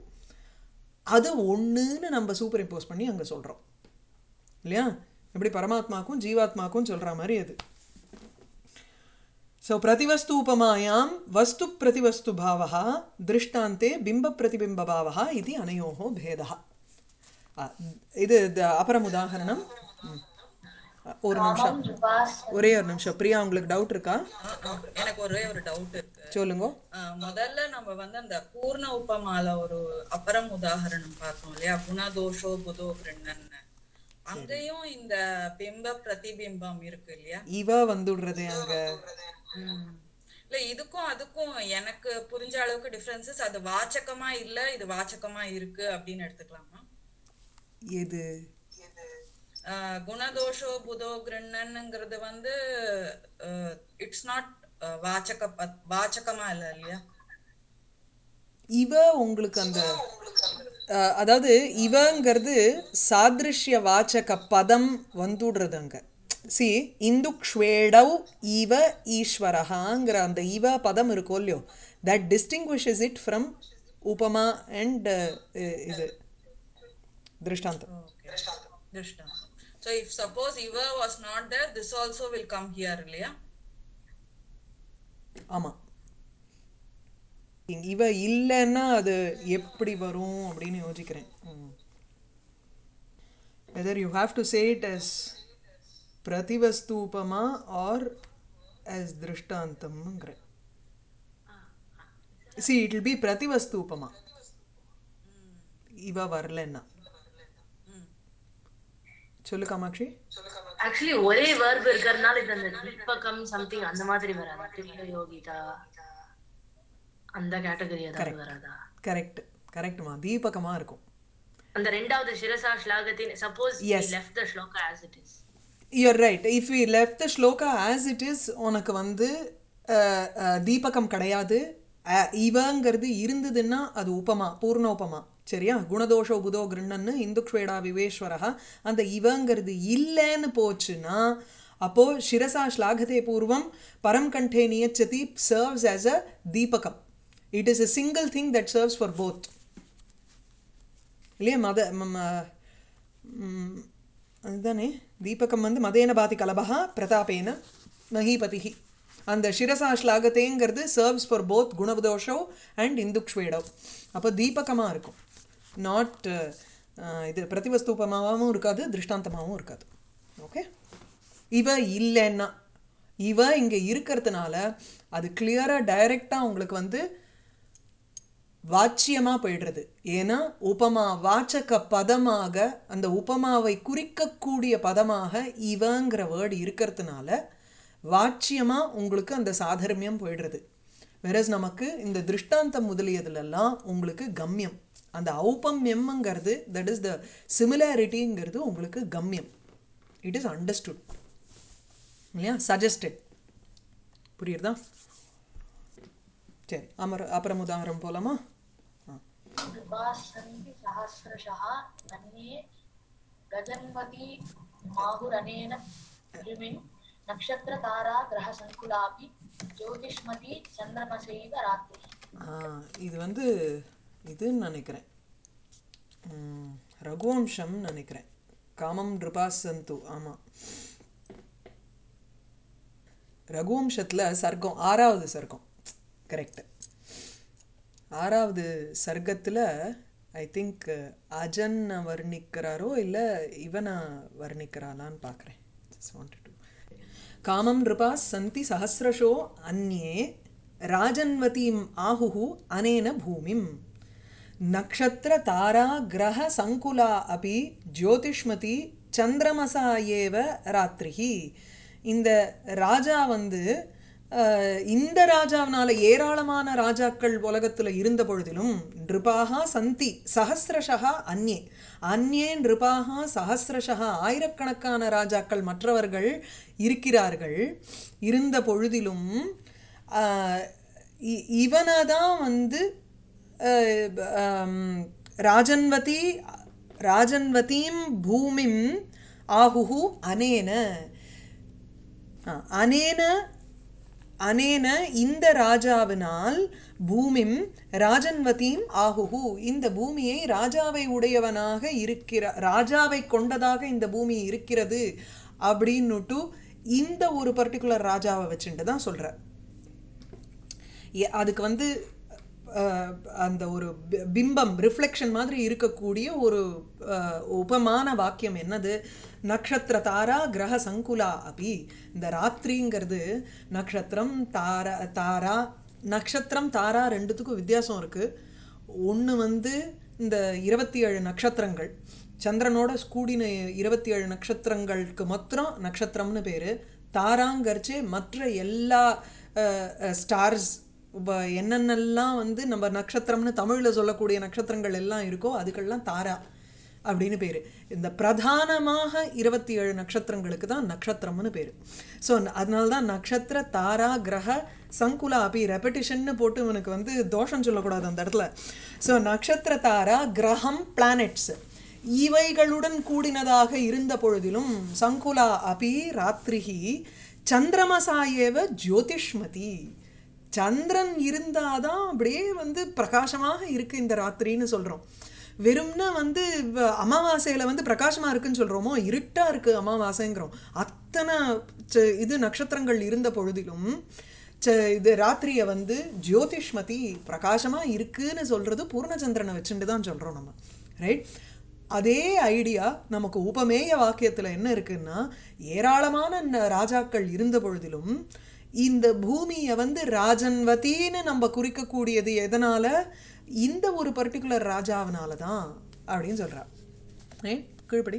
அது ஒன்றுன்னு நம்ம சூப்பர் இம்போஸ் பண்ணி அங்கே சொல்கிறோம் இல்லையா எப்படி பரமாத்மாக்கும் ஜீவாத்மாக்கும் சொல்கிற மாதிரி அது ஸோ பிரதிவஸ்தூபமாயாம் வஸ்து பிரதிவஸ்து பாவः திருஷ்டாந்தே பிம்ப பிரதிபிம்ப பாவः இது அனயோः பேதः அ, இது த- அப்புறம் உதாகரணம் ம். அ, ஒரு நிமிஷம் உபாஸ் ஒரே ஒரு நிமிஷம் பிரியா உங்களுக்கு டவுட் இருக்கா ஆ, ஆ. எனக்கு ஒரே ஒரு டவுட் இருக்கு சொல்லுங்க ஆ, முதல்ல நம்ம வந்து அந்த பூர்ண உப்பமால ஒரு அப்புறம் உதாகரணம் பார்த்தோம் இல்லையா குணதோஷோ புதோ கிருண்ணன்னு அங்கேயும் இந்த பிம்ப பிரதிபிம்பம் இருக்கு இல்லையா இவ வந்துடுறது அங்க ம். இல்ல இதுக்கும் அதுக்கும் எனக்கு புரிஞ்ச அளவுக்கு டிஃபரன்சஸ் அது வாச்சகமா இல்ல இது வாச்சகமா இருக்கு அப்படின்னு எடுத்துக்கலாமா எது ஆ, குணதோஷோ புதோ கிருண்ணன்ங்கிறது வந்து இட்ஸ் நாட் வாச்சக பத்- வாச்சகமா இல்ல இல்லையா இவ உங்களுக்கு அந்த அஹ், அதாவது இவங்கிறது சாதிருஷ்ய வாச்சக பதம் வந்துடுறது அங்க சி இந்துக்ஷ்வேடவ் இவ ஈஸ்வரஹாங்கிற அந்த இவ பதம் இருக்கோ இல்லையோ தட் டிஸ்டிங்விஷஸ் இட் ஃப்ரம் உபமா அண்ட் இது திருஷ்டாந்தம் ஓகே திருஷ்டாந்தம் so if suppose இவ was not there this also will come here இல்லையா ஆமாம் இவ இல்லைன்னா அது எப்படி வரும் அப்படின்னு யோசிக்கிறேன் whether you have to say it as பிரதிவஸ்தூபமா ஆர் as திருஷ்டாந்தம்ங்கிற சி இட் வில் பி பிரதிவஸ்தூபமா இவ வரலன்னா சொல்லு காமாட்சி ஆக்சுவலி ஒரே வேர்ப் இருக்கிறதுனால இது அந்த தீபகம் சம்திங் அந்த மாதிரி வராதா திரிக யோகிதா அந்த கேட்டகரி ஏதாவது வராதா கரெக்ட் கரெக்ட்மா தீபகமாக இருக்கும் அந்த ரெண்டாவது சிரசா ஸ்லாகத்தின் சப்போஸ் Yes. லெஃப்ட் த ஸ்லோகா as it is your right if you left the ஸ்லோகா ஆஸ் இட் இஸ் உனக்கு வந்து அஹ், அஹ், தீபகம் கிடையாது அஹ், இவங்கிறது இருந்ததுன்னா அது உபமா பூர்ண உபமா சரியா குணதோஷோ புதோ கிருண்ணன்னு இந்துக்ஷ்வேடா விவேஸ்வரா அந்த இவங்கிறது இல்லைன்னு போச்சுன்னா அப்போ சிரசா ஸ்லாகதே பூர்வம் பரம் கண்டே நியச்சதி சர்வ்ஸ் ஆஸ் அ தீபகம் it is a single thing that serves for both இல்லையா மத ம- ம- ம், அதுதானே தீபகம் வந்து மதேன பாதி கலபகா பிரதாபேன மஹீபதிஹி அந்த சிரசா ஸ்லாகத்தேங்கிறது சர்வ்ஸ் ஃபார் போத் குணபதோஷோ அண்ட் இந்துக்ஷ்வேடோ அப்போ தீபகமாக இருக்கும் நாட் இது பிரதிவஸ்தூபமாகவும் இருக்காது திருஷ்டாந்தமாகவும் இருக்காது ஓகே இவ இல்லைன்னா இவ இங்க இருக்கிறதுனால அது கிளியரா டைரக்டா உங்களுக்கு வந்து வாச்சியமா போயிடுறது ஏன்னா உபமா வாச்சக பதமாக அந்த உபமாவை குறிக்கக்கூடிய பதமாக இவங்கிற வேர்டு இருக்கிறதுனால வாச்சியமா உங்களுக்கு அந்த சாதர்மியம் போயிடுறது வெரஸ் நமக்கு இந்த திருஷ்டாந்தம் முதலியதுலெல்லாம் உங்களுக்கு கம்யம் அந்த ஔபம்யம்ங்கிறது தட் இஸ் த சிமிலாரிட்டிங்கிறது உங்களுக்கு கம்யம் இட் இஸ் அண்டர்ஸ்டுட் இல்லையா சஜஸ்டட் புரியுறதா சரி அமர அப்புறம் உதாரணம் போலாமா ஆ कृपास्सन्ति सहस्रशः अन्ये गजन्वती माहुरनेन द्युमिन् नक्षत्रतारा ग्रहसङ्कुलापि ज्योतिष्मती चन्द्रमसैव रात्रिः ஆ, இது வந்து இதுன்னு நினைக்கிறேன் ம், ரகுவம்சம் நினைக்கிறேன் காமம் நிருபாசந்து ஆமாம் ரகுவம்சத்தில் சர்க்கம் ஆறாவது சர்க்கம் கரெக்ட் ஆறாவது சர்க்கத்தில் ஐ திங்க் அஜன் வர்ணிக்கிறாரோ இல்லை இவனை வர்ணிக்கிறாளான்னு பார்க்குறேன் காமம் நிருபா சந்தி சஹசிரஷோ அந்நே ராஜன்வதீம் ஆஹுஹு அனேன பூமிம் நக்ஷத்திர தாரா கிரக சங்குலா அபி ஜோதிஷ்மதி சந்திரமசா ஏவ ராத்திரிஹி இந்த ராஜா வந்து அஹ், இந்த ராஜாவினால ஏராளமான ராஜாக்கள் உலகத்துல இருந்த பொழுதிலும் நிருபாகா சந்தி சஹசிரஷா அந்நே அந்நே நிருபாகா சஹசிரஷா ஆயிரக்கணக்கான ராஜாக்கள் மற்றவர்கள் இருக்கிறார்கள் இருந்த பொழுதிலும் ஆஹ், இ- இவனை தான் வந்து அஹ், ஆம், ராஜன்வதி ராஜன்வதீம் பூமிம் ஆகுஹு அனேன ஆ, அனேன அனேன இந்த ராஜாவினால் பூமிம் ராஜன்வதீம் ஆகுஹு இந்த பூமியை ராஜாவை உடையவனாக இருக்கிற ராஜாவை கொண்டதாக இந்த பூமி இருக்கிறது அப்படின்னுட்டு இந்த ஒரு பர்டிகுலர் ராஜாவை வச்சுட்டு தான் சொல்கிறார் எ- அதுக்கு வந்து அஹ், அந்த ஒரு பி- பிம்பம் ரிஃப்ளெக்ஷன் மாதிரி இருக்கக்கூடிய ஒரு அஹ், உபமான வாக்கியம் என்னது நக்ஷத்திர தாரா கிரக சங்குலா அபி இந்த ராத்திரிங்கிறது நக்ஷத்திரம் தாரா தாரா நக்ஷத்திரம் தாரா ரெண்டுத்துக்கும் வித்தியாசம் இருக்கு ஒன்று வந்து இந்த இருபத்தி ஏழு நட்சத்திரங்கள் சந்திரனோட கூடின இருபத்தி ஏழு நட்சத்திரங்களுக்கு மாத்திரம் நட்சத்திரம்னு பேர் தாராங்கரிச்சு மற்ற எல்லா ஸ்டார்ஸ் இப்போ என்னென்னலாம் வந்து நம்ம நட்சத்திரம்னு தமிழில் சொல்லக்கூடிய நட்சத்திரங்கள் எல்லாம் இருக்கோ அதுக்கெல்லாம் தாரா அப்படின்னு பேர் இந்த பிரதானமாக இருபத்தி ஏழு நட்சத்திரங்களுக்கு தான் நட்சத்திரம்னு பேர் ஸோ அதனால தான் நட்சத்திர தாரா கிரக சங்குலா அப்படி ரெப்படிஷன்னு போட்டு இவனுக்கு வந்து தோஷம் சொல்லக்கூடாது அந்த இடத்துல ஸோ நட்சத்திர தாரா கிரகம் பிளானெட்ஸ் இவைகளுடன் கூடினதாக இருந்த பொழுதிலும் சங்குலா அபி ராத்திரிகி சந்திரமசாயேவ ஜோதிஷ்மதி சந்திரன் இருந்தாதான் அப்படியே வந்து பிரகாசமாக இருக்கு இந்த ராத்திரின்னு சொல்றோம் வெறும்னா வந்து வ- அமாவாசையில வந்து பிரகாசமா இருக்குன்னு சொல்றோமோ இருட்டா இருக்கு அமாவாசைங்கிறோம் அத்தனை ச- இது நட்சத்திரங்கள் இருந்த பொழுதிலும் ச- இது ராத்திரியை வந்து ஜோதிஷ்மதி பிரகாசமா இருக்குன்னு சொல்றது பூர்ணச்சந்திரனை வச்சுட்டு தான் சொல்றோம் நம்ம ரைட் அதே ஐடியா நமக்கு உபமேய வாக்கியத்துல என்ன இருக்குன்னா ஏராளமான ந- ராஜாக்கள் இருந்த பொழுதிலும் இந்த பூமியை வந்து ராஜன்வதின்னு நம்ம குறிக்கக்கூடியது எதனால இந்த ஒரு பர்டிகுலர் ராஜாவினால தான் அப்படின்னு சொல்றா ரைட் கீழ்படி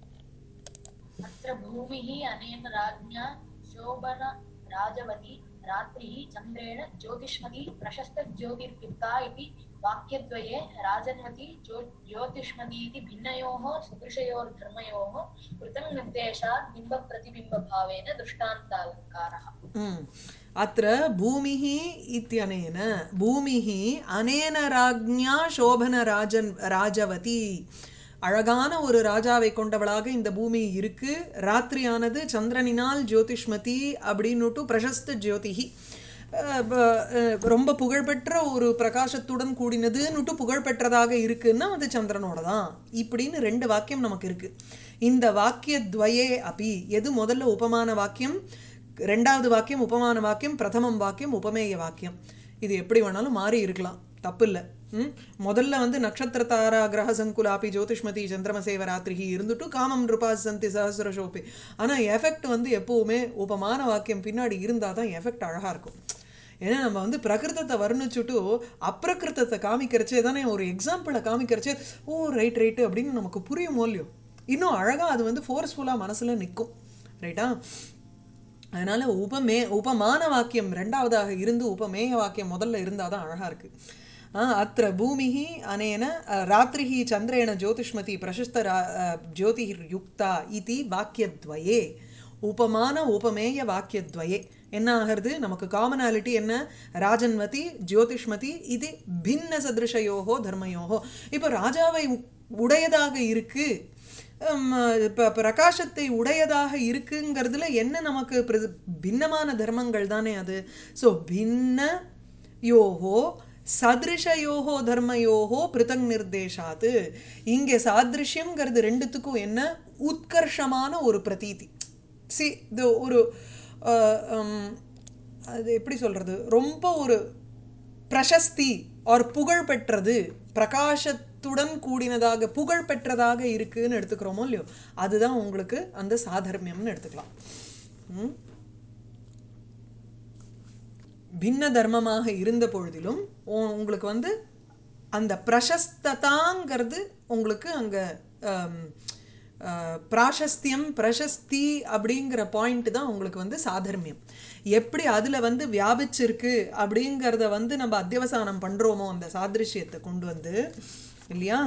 अत्र भूमिः अनेन राज्ञा शोभन राजवती रात्रिः चन्द्रेण ज्योतिष्मती प्रशस्तज्योतिर्युक्ता इति वाक्यद्वये राजन्वती ज्यो ज्योतिष्मती इति भिन्नयोः सदृशयोर्धर्मयोः कृतं निर्देशात् बिम्बप्रतिबिम्बभावेन दृष्टान्तालङ्कारः ம். अत्र भूमिः इत्यनेन भूमिः अनेन राज्ञा शोभनराजन् ராஜவதி அழகான ஒரு ராஜாவை கொண்டவளாக இந்த பூமி இருக்கு ராத்திரியானது சந்திரனினால் ஜோதிஷ்மதி அப்படின்னுட்டு பிரசஸ்த ஜோதிஹி அஹ் ப- அஹ் ரொம்ப புகழ்பெற்ற ஒரு பிரகாசத்துடன் கூடினதுன்னுட்டு புகழ்பெற்றதாக இருக்குன்னா அது சந்திரனோட தான் இப்படின்னு ரெண்டு வாக்கியம் நமக்கு இருக்கு இந்த வாக்கியத்வயே அபி எது முதல்ல உபமான வாக்கியம் ரெண்டாவது வாக்கியம் உபமான வாக்கியம் பிரதமம் வாக்கியம் உபமேய வாக்கியம் இது எப்படி வேணாலும் மாறி இருக்கலாம் தப்பு இல்லை ம்? முதல்ல வந்து நட்சத்திர தாரா கிரக சங்குலாபி ஜோதிஷ்மதி சந்திரமசேவ ராத்திரிகி இருந்துட்டு காமம் நிருபா சந்தி சஹசிரசோபி ஆனால் எஃபெக்ட் வந்து எப்போவுமே உபமான வாக்கியம் பின்னாடி இருந்தால் தான் எஃபெக்ட் அழகாக இருக்கும் ஏன்னா நம்ம வந்து பிரகிருதத்தை வர்ணிச்சுட்டு அப்பிரகிருத்தத்தை காமிக்கிறச்சே தானே ஒரு எக்ஸாம்பிளை காமிக்கிறச்சே ஓ ரைட் ரைட்டு அப்படின்னு நமக்கு புரியும் இல்லையோ இன்னும் அழகாக அது வந்து ஃபோர்ஸ்ஃபுல்லாக மனசில் நிற்கும் ரைட்டா அதனால உபமே உபமான வாக்கியம் ரெண்டாவதாக இருந்து உபமேய வாக்கியம் முதல்ல இருந்தால் தான் அழகாக இருக்கு அத்த பூமி அனேன அஹ், ராத்திரிஹி சந்திரேண ஜோதிஷ்மதி பிரசஸ்த ரா- அஹ், ஜோதிர் யுக்தா இது வாக்கியத்வயே உபமான உபமேய வாக்கியத்வயே என்ன ஆகிறது நமக்கு காமனாலிட்டி என்ன ராஜன்வதி ஜோதிஷ்மதி இது பின்ன சதிருஷயோகோ தர்மயோகோ இப்போ ராஜாவை உ- உடையதாக இருக்கு இப்போ பிரகாசத்தை உடையதாக இருக்குங்கிறதுல என்ன நமக்கு பிர- பின்னமான தர்மங்கள் தானே அது ஸோ பின்ன யோகோ சதிருஷயோகோ தர்மயோகோ பிருத்தங் நிர்தேஷாத்து இங்கே சாதிருஷ்யம்ங்கிறது ரெண்டுத்துக்கும் என்ன உத்கர்ஷமான ஒரு பிரதீதி சி இது ஒரு அஹ், உம், அது எப்படி சொல்கிறது ரொம்ப ஒரு பிரசஸ்தி ஆர் புகழ் பெற்றது பிரகாசத்துடன் கூடினதாக புகழ் பெற்றதாக இருக்குன்னு எடுத்துக்கிறோமோ இல்லையோ அதுதான் உங்களுக்கு அந்த சாதர்மியம்னு எடுத்துக்கலாம் ம்? பின்ன தர்மமாக இருந்த பொழுதிலும் உ- உங்களுக்கு வந்து அந்த பிரசஸ்ததாங்கிறது உங்களுக்கு அங்கே பிராசஸ்தியம் பிரசஸ்தி அப்படிங்கிற பாயிண்ட் தான் உங்களுக்கு வந்து சாதர்மியம் எப்படி அதில் வந்து வியாபிச்சிருக்கு அப்படிங்கிறத வந்து நம்ம அத்தியவசானம் பண்ணுறோமோ அந்த சாதிருஷ்யத்தை கொண்டு வந்து இல்லையா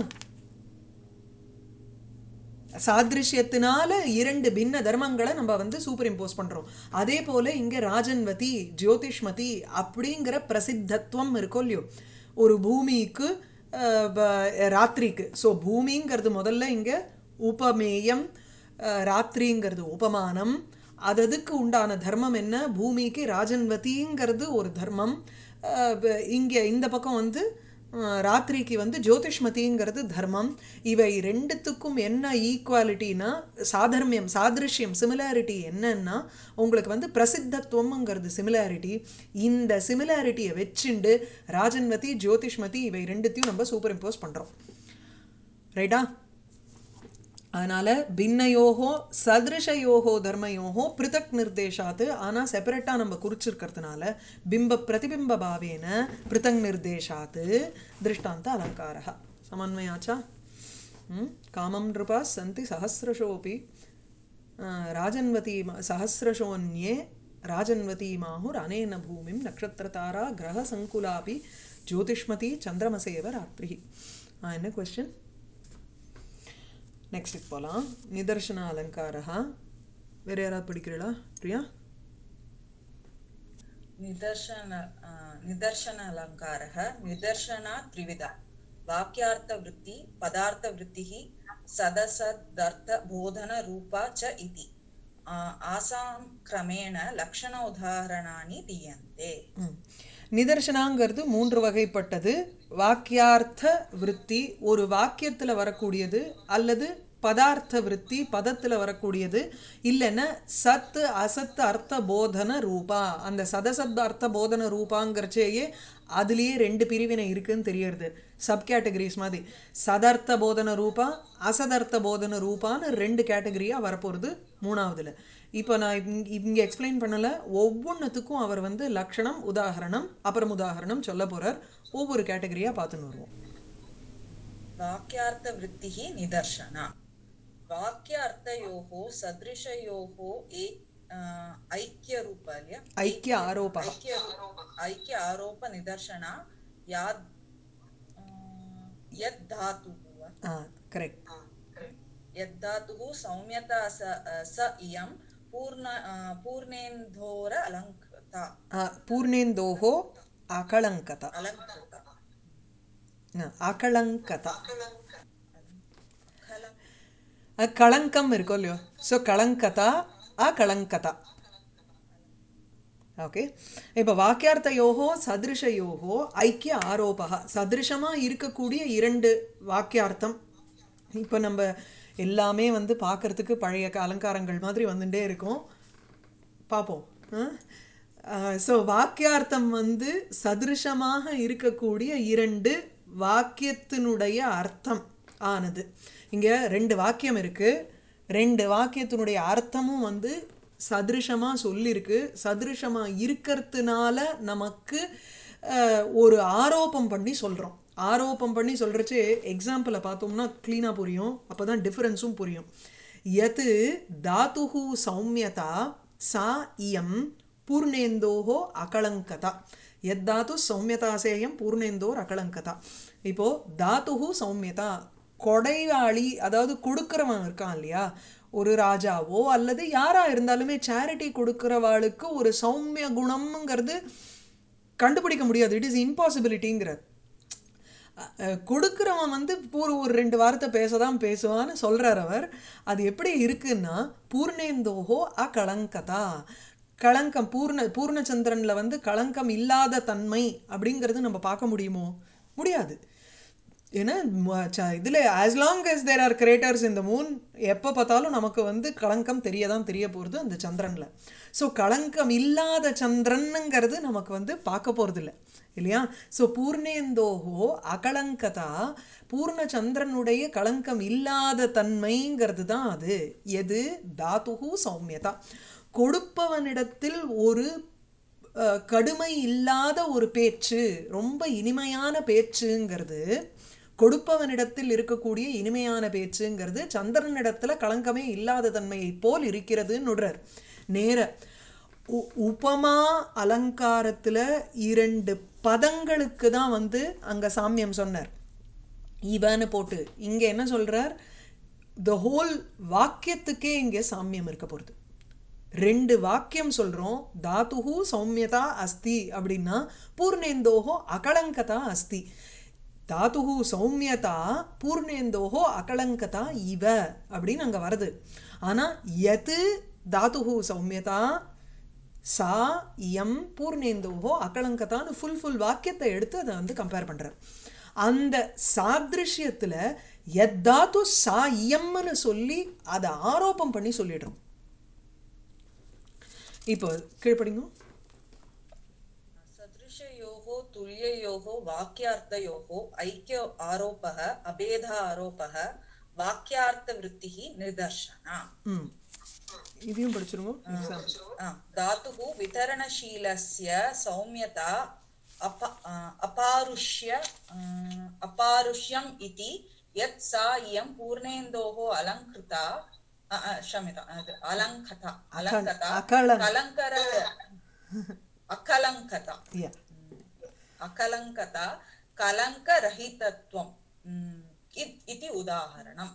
சாதிருஷ்யத்தினால இரண்டு பின்ன தர்மங்களை நம்ம வந்து சூப்பர் இம்போஸ் பண்ணுறோம் அதே போல் இங்கே ராஜன்வதி ஜோதிஷ்மதி அப்படிங்கிற பிரசித்தத்துவம் இருக்கோ இல்லையோ ஒரு பூமிக்கு அஹ், ப- ராத்திரிக்கு ஸோ பூமிங்கிறது முதல்ல இங்கே உபமேயம் அஹ், ராத்திரிங்கிறது உபமானம் அததுக்கு உண்டான தர்மம் என்ன பூமிக்கு ராஜன்வதிங்கிறது ஒரு தர்மம் அஹ், ப- இங்கே இந்த பக்கம் வந்து அஹ், ராத்திரிக்கு வந்து ஜோதிஷ்மதிங்கிறது தர்மம் இவை ரெண்டுத்துக்கும் என்ன ஈக்குவாலிட்டினா சாதர்மியம் சாதிருஷ்யம் சிமிலாரிட்டி என்னன்னா உங்களுக்கு வந்து பிரசித்தத்துவம்ங்கிறது சிமிலாரிட்டி இந்த சிமிலாரிட்டியை வச்சுண்டு ராஜன்வதி ஜோதிஷ்மதி இவை ரெண்டுத்தையும் நம்ம சூப்பர் இம்போஸ் பண்ணுறோம் ரைட்டா அதனால பின்னயோகோ சதிருஷயோகோ தர்மயோகோ பிருத்தக் நிர்தேஷாத்து ஆனால் செப்பரேட்டாக நம்ம குறிச்சிருக்கிறதுனால பிம்ப பிரதிபிம்ப பாவேன பிருத்தக் நிர்தேஷாத்து திருஷ்டாந்த அலங்காரः சமன்வயாச்சா ம்? காமம் நிருபா சந்தி சஹசிரஷோபி ராஜன்வதி சஹசிரஷோன்யே ராஜன்வதீமாहुर् अनेन भूमिं नक्षत्रतारा ग्रहसङ्कुलापि ज्योतिष्मती चन्द्रमसेव रात्रिः ஆ, என்ன கொஸ்டின் நெக்ஸ்ட்டுக்கு போகலாம் நிதர்சன அலங்காரா வேறு யாராவது படிக்கிறீங்களா பிரியா निदर्शन अ, निदर्शन अलङ्कारः निदर्शना त्रिविधा वाक्यार्थवृत्ति पदार्थवृत्तिः सदसदर्थबोधनरूपा च इति आ, आसां क्रमेण लक्षण उदाहरणानि दीयन्ते ம். நிதர்சனாங்கிறது மூன்று வகைப்பட்டது வாக்கியார்த்த விருத்தி ஒரு வாக்கியத்தில் வரக்கூடியது அல்லது பதார்த்த விருத்தி பதத்தில் வரக்கூடியது இல்லைன்னா சத்து அசத்து அர்த்த போதன ரூபா அந்த சதசத் அர்த்த போதன ரூபாங்கிறச்சேயே அதுலேயே ரெண்டு பிரிவினை இருக்குன்னு தெரியறது சப் கேட்டகரிஸ் மாதிரி சதர்த்த போதன ரூபா அசதர்த்த போதன ரூபான்னு ரெண்டு கேட்டகரியாக வரப்போகிறது மூணாவதுல இப்போ நான் இங்க- இங்க எக்ஸ்பிளைன் பண்ணல ஒவ்வொன்றுத்துக்கும் அவர் வந்து லக்ஷணம் உதாகரணம் அப்புறம் உதாகரணம் சொல்ல போறார் ஒவ்வொரு கேட்டகரியாக பார்த்துன்னு வருவோம் वाक्यार्थवृत्तिः निदर्शना वाक्यार्थयोः सदृशयोः ए अ, ऐक्यरूप अल्य ஐக்கிய ஆரோபா ऐक्य ऐक्य आरोप निदर्शना याद् अ, यद्धातुः वा? ஆ கரெக்ட் यद्धातुः सौम्यता स स इयं पूर्ण अ, पूर्णेन्दोर अलङ्कृता பூர்ணேந்தோஹோ அகலங்கத अलङ्कृता ஆ, அகலங்கத खलं அஹ், களங்கம் இருக்கும் இல்லையோ ஸோ களங்கதா அகலங்கதா ஓகே இப்போ வாக்கியார்த்தையோகோ சதிருஷயோகோ ஐக்கிய ஆரோபா சதிருஷமாக இருக்கக்கூடிய இரண்டு வாக்கியார்த்தம் இப்போ நம்ம எல்லாமே வந்து பார்க்கறதுக்கு பழைய க- அலங்காரங்கள் மாதிரி வந்துட்டே இருக்கும் பார்ப்போம் ஸோ வாக்கியார்த்தம் வந்து சதிருஷமாக இருக்கக்கூடிய இரண்டு வாக்கியத்தினுடைய அர்த்தம் ஆனது இங்கே ரெண்டு வாக்கியம் இருக்கு ரெண்டு வாக்கியத்தினுடைய அர்த்தமும் வந்து சதிருஷமா சொல்லியிருக்கு சதிருஷமா இருக்கிறதுனால நமக்கு அஹ், ஒரு ஆரோபம் பண்ணி சொல்றோம் ஆரோபம் பண்ணி சொல்றச்சு எக்ஸாம்பிளை பார்த்தோம்னா க்ளீனாக புரியும் அப்பதான் டிஃபரன்ஸும் புரியும் யத் தாத்துஹு சௌமியதா சா இயம் பூர்ணேந்தோஹோ அகலங்கதா எத் தாத்து சௌமியதாசேயம் பூர்ணேந்தோர் அகலங்கதா இப்போ தாத்துஹு சௌமியதா கொடைவாளி அதாவது கொடுக்கிறவன் இருக்கான் இல்லையா ஒரு ராஜாவோ அல்லது யாரா இருந்தாலுமே சேரிட்டி கொடுக்கிறவாளுக்கு ஒரு சௌமிய குணம்ங்கிறது கண்டுபிடிக்க முடியாது இட் இஸ் இம்பாசிபிலிட்டிங்கிறார் அஹ் கொடுக்கிறவன் வந்து ஒரு ஒரு ரெண்டு வார்த்தை பேசதான் பேசுவான்னு சொல்றார் அவர் அது எப்படி இருக்குன்னா பூர்ணேந்தோஹோ அகலங்கதா களங்கம் பூர்ண பூர்ணச்சந்திரன்ல வந்து களங்கம் இல்லாத தன்மை அப்படிங்கிறது நம்ம பார்க்க முடியுமோ முடியாது ஏன்னா ம- ச- இதுல as long as there are craters in the moon எப்போ பார்த்தாலும் நமக்கு வந்து களங்கம் தெரிய தான் தெரிய போகிறது அந்த சந்திரன்ல ஸோ களங்கம் இல்லாத சந்திரனுங்கிறது நமக்கு வந்து பார்க்க போகிறது இல்லை இல்லையா ஸோ பூர்ணேந்தோஹோ அகலங்கதா பூர்ண சந்திரனுடைய களங்கம் இல்லாத தன்மைங்கிறது தான் அது எது தாத்துஹு சௌமியதா கொடுப்பவனிடத்தில் ஒரு அஹ், கடுமை இல்லாத ஒரு பேச்சு ரொம்ப இனிமையான பேச்சுங்கிறது கொடுப்பவனிடத்தில் இருக்கக்கூடிய இனிமையான பேச்சுங்கிறது சந்திரனிடத்துல களங்கமே இல்லாத தன்மையைப் போல் இருக்கிறதுன்னு விடுறார் நேர உ- உபமா அலங்காரத்துல இரண்டு பதங்களுக்கு தான் வந்து அங்க சாமியம் சொன்னார் இவன்னு போட்டு இங்க என்ன சொல்றார் த ஹோல் வாக்கியத்துக்கே இங்கே சாமியம் இருக்க போகிறது ரெண்டு வாக்கியம் சொல்றோம் தாத்துஹு சௌமியதா அஸ்தி அப்படின்னா பூர்ணேந்தோஹோ அகலங்கதா அஸ்தி தாத்துஹு சௌமியதா பூர்ணேந்தோஹோ அகலங்கதா இவ அப்படின்னு அங்க வருது ஆனா எது தாத்துஹு சௌமியதா சா இயம் பூர்ணேந்தோஹோ அகலங்கதான்னு ஃபுல் ஃபுல் வாக்கியத்தை எடுத்து அதை வந்து கம்பேர் பண்றார் அந்த சாதிருஷ்யத்துல எத்தாத்து சா இயம்னு சொல்லி அதை ஆரோபம் பண்ணி சொல்லிடுறோம் இப்போ கீழ்ப்படிங்க सदृशयोः तुल्ययोः वाक्यार्थयोः ऐक्य आरोपः अभेद आरोपः वाक्यार्थवृत्तिः निदर्शना ம் இதையும் படிச்சிருங்க எக்ஸாம்பிள் आ, धातुः वितरणशीलस्य सौम्यता अप आ, अपारुष्य आ, अपारुष्यम् इति यत् सा इयं पूर्णेन्दोः अलङ्कृता आ, आ, क्षम्यता आ, अलङ्कता अलङ्कता अकलं- कलङ्कर अकलङ्कता யா अकलङ्कता कलङ्करहितत्वम् उम्, इत्- इति उदाहरणम्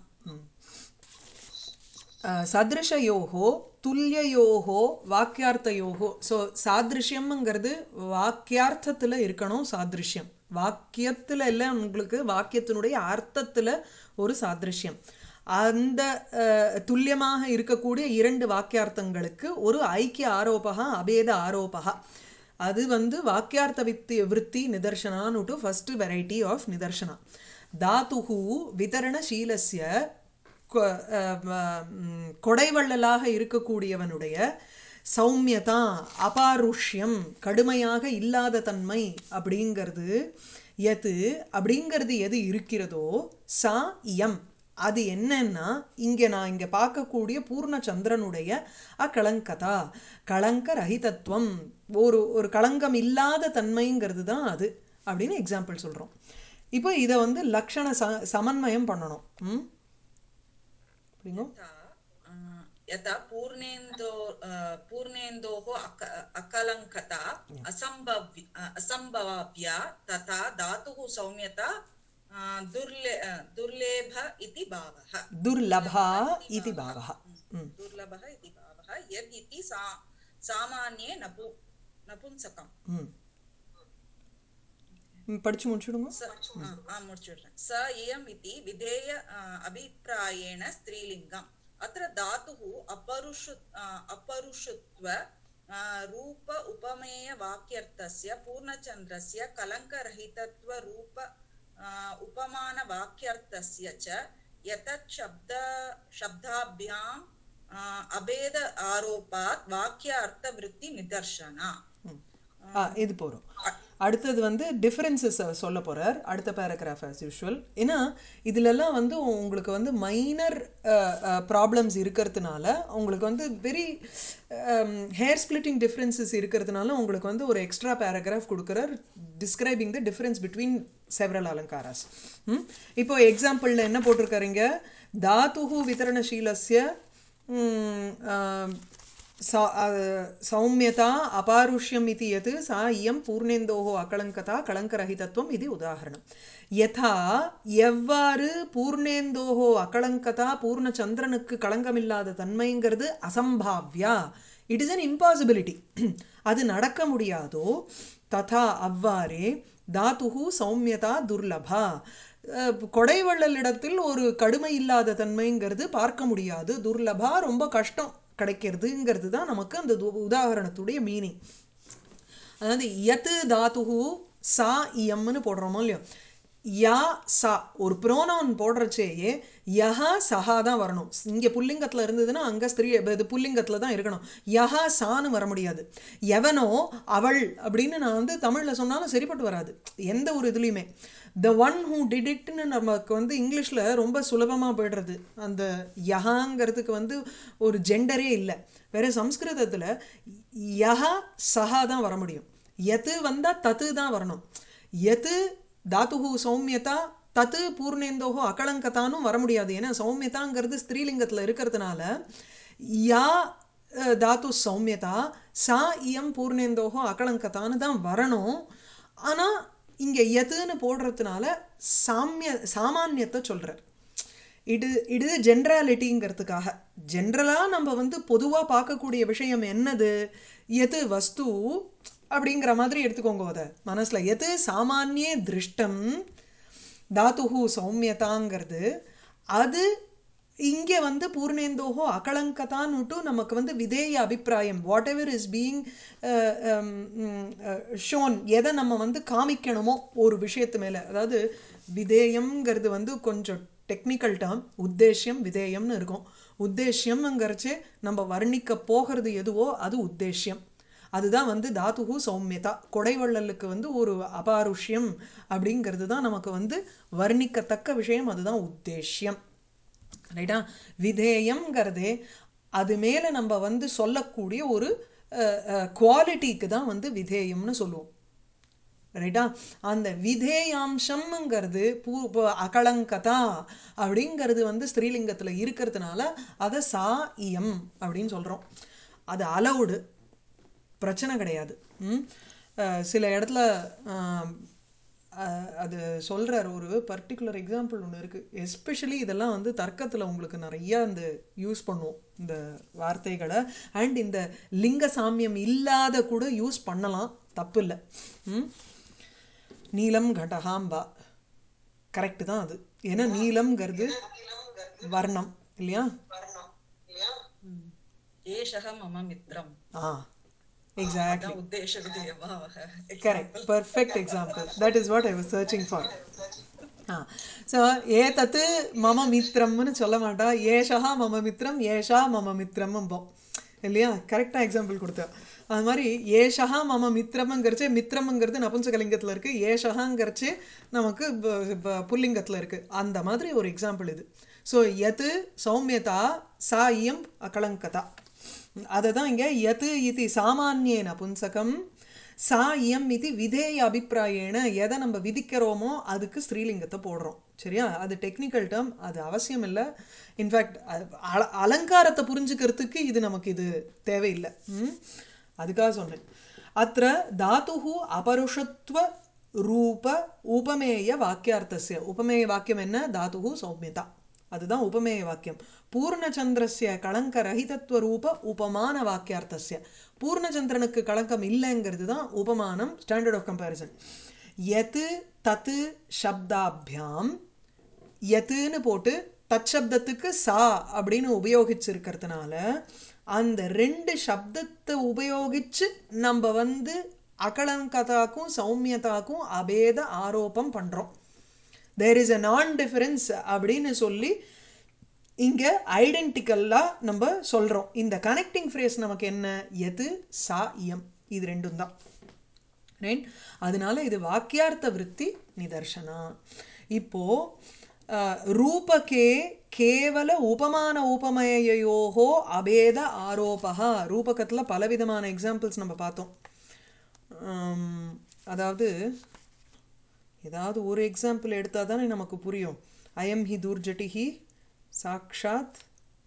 சதிருஷயோகோ துல்லியயோகோ வாக்கியார்த்தயோகோ ஸோ சாதிருஷ்யம்ங்கிறது வாக்கியார்த்தத்தில் இருக்கணும் சாதிருஷ்யம் வாக்கியத்தில் இல்லை உங்களுக்கு வாக்கியத்தினுடைய அர்த்தத்தில் ஒரு சாதிருஷ்யம் அந்த அஹ், துல்லியமாக இருக்கக்கூடிய இரண்டு வாக்கியார்த்தங்களுக்கு ஒரு ஐக்கிய ஆரோபகா அபேத ஆரோபகா அது வந்து வாக்கியார்த்த வித்தி விற்பி நிதர்சனான்னுட்டு ஃபர்ஸ்ட் வெரைட்டி ஆஃப் நிதர்சனா தாத்துஹு விதரணசீலஸ்ய கொ- அஹ் ம- ம், கொடைவள்ளலாக இருக்கக்கூடியவனுடைய சௌமியதா அபாருஷ்யம் கடுமையாக இல்லாத தன்மை அப்படிங்கிறது எது அப்படிங்கிறது எது இருக்கிறதோ சா இயம் அது என்னன்னா இங்க நான் இங்க பார்க்கக்கூடிய பூர்ண சந்திரனுடைய அகலங்கதா களங்க ரஹிதத்துவம் ஒரு ஒரு களங்கம் இல்லாத தன்மைங்கிறது தான் அது அப்படின்னு எக்ஸாம்பிள் சொல்றோம் இப்போ இதை வந்து லக்ஷண ச சமன்வயம் பண்ணணும் ம் அப்படிங்கோ यथा अ, यथा पूर्णेन्दो अ, पूर्णेन्दोः अक अकलङ्कता असम्भव्य अ, असम्भवाभ्या तथा धातुः सौम्यता अ, दुर्ले अ, दुर्लेभ इति भावः துர்லபா இது பாவः ம் दुर्लभः इति भावः यद् इति सा सामान्ये नपु नपुंसकम् ம் ம், படிச்சு முடிச்சுடுங்க स आ, आ, मुच्युर्रन् स इयम् इति विधेय आ, अभिप्रायेण स्त्रीलिङ्गम् अत्र धातुः अपरुषु आ, अपरुषत्व आ, रूप उपमेयवाक्यर्थस्य पूर्णचन्द्रस्य कलङ्करहितत्वरूप आ, उपमानवाक्यर्थस्य च यतत् शब्द शब्दाभ्याम् आ, अभेद आरोपात् वाक्यार्थवृत्तिनिदर्शना ம். ஆ இது போகிறோம் அடுத்தது வந்து டிஃபரன்சஸ் சொல்ல போகிறார் அடுத்த பேராகிராஃப் ஆஸ் யூஷுவல் ஏன்னா இதுலெல்லாம் வந்து உங்களுக்கு வந்து மைனர் ப்ராப்ளம்ஸ் இருக்கிறதுனால உங்களுக்கு வந்து வெரி ஹேர் ஸ்பிளிட்டிங் டிஃப்ரென்சஸ் இருக்கிறதுனால உங்களுக்கு வந்து ஒரு எக்ஸ்ட்ரா பேராகிராஃப் கொடுக்குறார் describing the difference between several அலங்காராஸ் ம்? இப்போ எக்ஸாம்பிளில் என்ன போட்டிருக்காருங்க தாத்துஹு விதரணசீலஸ்ய ம், ஆம், சௌ- அஹ், சௌமியதா அபாருஷ்யம் இது யத் சா இயம் பூர்ணேந்தோஹோ அகலங்கதா கலங்கரஹிதத்துவம் இது உதாரணம் யதா எவ்வாறு பூர்ணேந்தோஹோ அகலங்கதா பூர்ணச்சந்திரனுக்கு களங்கமில்லாத தன்மைங்கிறது அசம்பாவ்யா இட் இஸ் அன் இம்பாசிபிலிட்டி அது நடக்க முடியாதோ ததா அவ்வாறே தாத்துஹு சௌமியதா துர்லபா அஹ், கொடைவள்ளலிடத்தில் ஒரு கடுமை இல்லாத தன்மைங்கிறது பார்க்க முடியாது துர்லபா ரொம்ப கஷ்டம் கிடைக்கிறதுங்கிறது தான் நமக்கு அந்த து- உதாகரணத்துடைய மீனிங் அதாவது யத்து தாத்துஹு சா இயம்னு போடுறோமோ இல்லையோ யா சா ஒரு ப்ரோனவுன் போடுறச்சேயே யஹா சஹா தான் வரணும் இங்கே புல்லிங்கத்தில் இருந்ததுன்னா அங்கே ஸ்திரீ இது புல்லிங்கத்தில் தான் இருக்கணும் யஹா சான்னு வர முடியாது எவனோ அவள் அப்படின்னு நான் வந்து தமிழில் சொன்னாலும் சரிப்பட்டு வராது எந்த ஒரு இதுலேயுமே த ஒன் ஹூ டிட் இட்னு நமக்கு வந்து இங்கிலீஷில் ரொம்ப சுலபமாக போயிடுறது அந்த யஹாங்கிறதுக்கு வந்து ஒரு ஜெண்டரே இல்லை வேற சம்ஸ்கிருதத்தில் யஹா சஹா தான் வர முடியும் எது வந்தால் தத்து தான் வரணும் எது தாத்துஹு சௌமியதா தத்து பூர்ணேந்தோஹோ அகலங்கதானும் வர முடியாது ஏன்னா சௌமியதாங்கிறது ஸ்திரீலிங்கத்தில் இருக்கிறதுனால யா அஹ், தாத்து சௌமியதா சா இயம் பூர்ணேந்தோஹோ அகலங்கதான்னு தான் வரணும் ஆனால் இங்கே எதுன்னு போடுறதுனால சாமிய சாமானியத்தை சொல்கிறார் இது இது ஜென்ராலிட்டிங்கிறதுக்காக ஜென்ரலாக நம்ம வந்து பொதுவாக பார்க்கக்கூடிய விஷயம் என்னது எது வஸ்து அப்படிங்கிற மாதிரி எடுத்துக்கோங்க அதை மனசில் எது சாமானிய திருஷ்டம் தாத்துஹு சௌமியதாங்கிறது அது இங்கே வந்து பூர்ணேந்தோஹோ அகலங்கதான்னுட்டு நமக்கு வந்து விதேய அபிப்பிராயம் whatever is being shown எதை நம்ம வந்து காமிக்கணுமோ ஒரு விஷயத்து மேலே அதாவது விதேயம்ங்கிறது வந்து கொஞ்சம் டெக்னிக்கல் டேர்ம் உத்தேஷ்யம் விதேயம்னு இருக்கும் உத்தேஷ்யம்ங்கிறச்சு நம்ம வர்ணிக்க போகிறது எதுவோ அது உத்தேஷ்யம் அதுதான் வந்து தாத்துஹு சௌமியதா கொடைவள்ளலுக்கு வந்து ஒரு அபாருஷ்யம் அப்படிங்கிறது தான் நமக்கு வந்து வர்ணிக்கத்தக்க விஷயம் அதுதான் உத்தேஷ்யம் ரைட்டா விதேயம்ங்கிறதே அது மேலே நம்ம வந்து சொல்லக்கூடிய ஒரு குவாலிட்டிக்கு தான் வந்து விதேயம்னு சொல்லுவோம் ரைட்டா அந்த விதேயாம்சம்ங்கிறது பூ ப- அகலங்கதா அப்படிங்கிறது வந்து ஸ்திரீலிங்கத்தில் இருக்கிறதுனால அதை சா இயம் அப்படின்னு சொல்கிறோம் அது அலவுடு பிரச்சனை கிடையாது ம்? அஹ் சில இடத்துல ஆம், அஹ், அது சொல்கிறார் ஒரு பர்டிகுலர் எக்ஸாம்பிள் ஒன்று இருக்குது எஸ்பெஷலி இதெல்லாம் வந்து தர்க்கத்தில் உங்களுக்கு நிறையா இந்த யூஸ் பண்ணுவோம் இந்த வார்த்தைகளை அண்ட் இந்த லிங்க சாமியம் இல்லாத கூட யூஸ் பண்ணலாம் தப்பு இல்லை ம் நீலம் கடகாம்பா கரெக்டு தான் அது ஏன்னா நீலம்ங்கிறது வர்ணம் இல்லையா ஏஷக மம மித்ரம் ஆ எக்ஸாக்ட்லி அதான் உத்தேச விதேயமாக correct perfect example that is what i was searching for ah so ஏதத்து மம மித்ரம்னு சொல்ல மாட்டா ஏஷா மம மித்ரம் ஏஷா மம மித்ரம்போம் இல்லையா கரெக்டாக எக்ஸாம்பிள் கொடுத்தா அது மாதிரி ஏஷா மம மித்ரம்ங்கிறச்சே மித்ரம்ங்கிறது நபும்சகலிங்கத்தில் இருக்குது ஏஷகாங்கிறச்சே நமக்கு புல்லிங்கத்தில் இருக்குது அந்த மாதிரி ஒரு எக்ஸாம்பிள் இது ஸோ எது சௌமியதா சா இயம் அகலங்கதா அதை தான் இங்கே யத் இது சாமானியேன புன்சகம் சா இயம் இது விதேய அபிப்பிராயேன எதை நம்ம விதிக்கிறோமோ அதுக்கு ஸ்ரீலிங்கத்தை போடுறோம் சரியா அது டெக்னிக்கல் டேர்ம் அது அவசியம் இல்லை இன்ஃபேக்ட் அலங்காரத்தை புரிஞ்சுக்கிறதுக்கு இது நமக்கு இது தேவையில்லை ம்? அதுக்காக சொன்னேன் அத்த தாத்துஹு அபருஷத்வ ரூப உபமேய வாக்கியார்த்தஸ்ய உபமேய வாக்கியம் என்ன தாத்துஹு சௌமியதா அதுதான் உபமேய வாக்கியம் பூர்ணச்சந்திரஸ்ய கலங்க ரஹிதத்துவ ரூப உபமான வாக்கியார்த்தஸ்ய பூர்ணச்சந்திரனுக்கு கலங்கம் இல்லைங்கிறது தான் உபமானம் ஸ்டாண்டர்ட் ஆஃப் கம்பேரிசன் எது தத்து சப்தாபியாம் யத்துன்னு போட்டு தற்சப்தத்துக்கு சா அப்படின்னு உபயோகிச்சிருக்கிறதுனால அந்த ரெண்டு சப்தத்தை உபயோகிச்சு நம்ம வந்து அகலங்கதாக்கும் சௌமியதாக்கும் அபேத ஆரோப்பம் பண்ணுறோம் தேர் இஸ் அ நான் டிஃபரன்ஸ் அப்படின்னு சொல்லி இங்கே ஐடென்டிக்கல்லாக நம்ம சொல்கிறோம் இந்த கனெக்டிங் ஃப்ரேஸ் நமக்கு என்ன எது சா இயம் இது ரெண்டும் தான் ரைட் அதனால இது வாக்கியார்த்த விருத்தி நிதர்சனா இப்போ அஹ், ரூபகே கேவல உபமான உபமயோகோ அபேத ஆரோபகா ரூபகத்தில் பலவிதமான எக்ஸாம்பிள்ஸ் நம்ம பார்த்தோம் ஆம், அதாவது ஏதாவது ஒரு எக்ஸாம்பிள் எடுத்தால் தானே நமக்கு புரியும் அயம் ஹி தூர்ஜட்டிஹி சாக்ஷாத்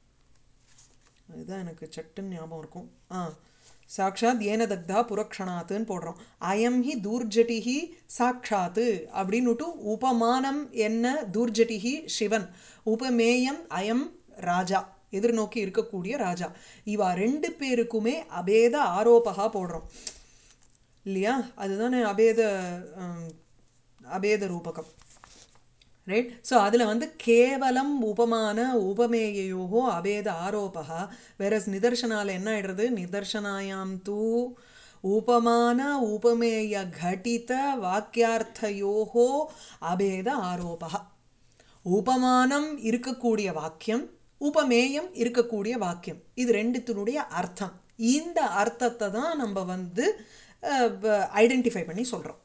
அதுதான் எனக்கு சட்டுன்னு ஞாபகம் இருக்கும் ஆ சாக்ஷாத் ஏன தக்தா புரக்ஷணாத்துன்னு போடுறோம் அயம் ஹி தூர்ஜட்டிஹி சாக்ஷாத்து அப்படின்னுட்டு உபமானம் என்ன தூர்ஜட்டிஹி சிவன் உபமேயம் அயம் ராஜா எதிர்நோக்கி இருக்கக்கூடிய ராஜா இவா ரெண்டு பேருக்குமே அபேத ஆரோபகா போடுறோம் இல்லையா அதுதானே அபேத ஹம், அபேத ரூபகம் ரைட் ஸோ அதில் வந்து கேவலம் உபமான உபமேயோகோ அபேத ஆரோபகா வேற நிதர்சனால என்ன ஆயிடுறது நிதர்சனாயாம் தூ உபமான உபமேய கட்டித வாக்கியார்த்தயோகோ அபேத ஆரோபகா உபமானம் இருக்கக்கூடிய வாக்கியம் உபமேயம் இருக்கக்கூடிய வாக்கியம் இது ரெண்டுத்தினுடைய அர்த்தம் இந்த அர்த்தத்தை தான் நம்ம வந்து ஐடென்டிஃபை பண்ணி சொல்கிறோம்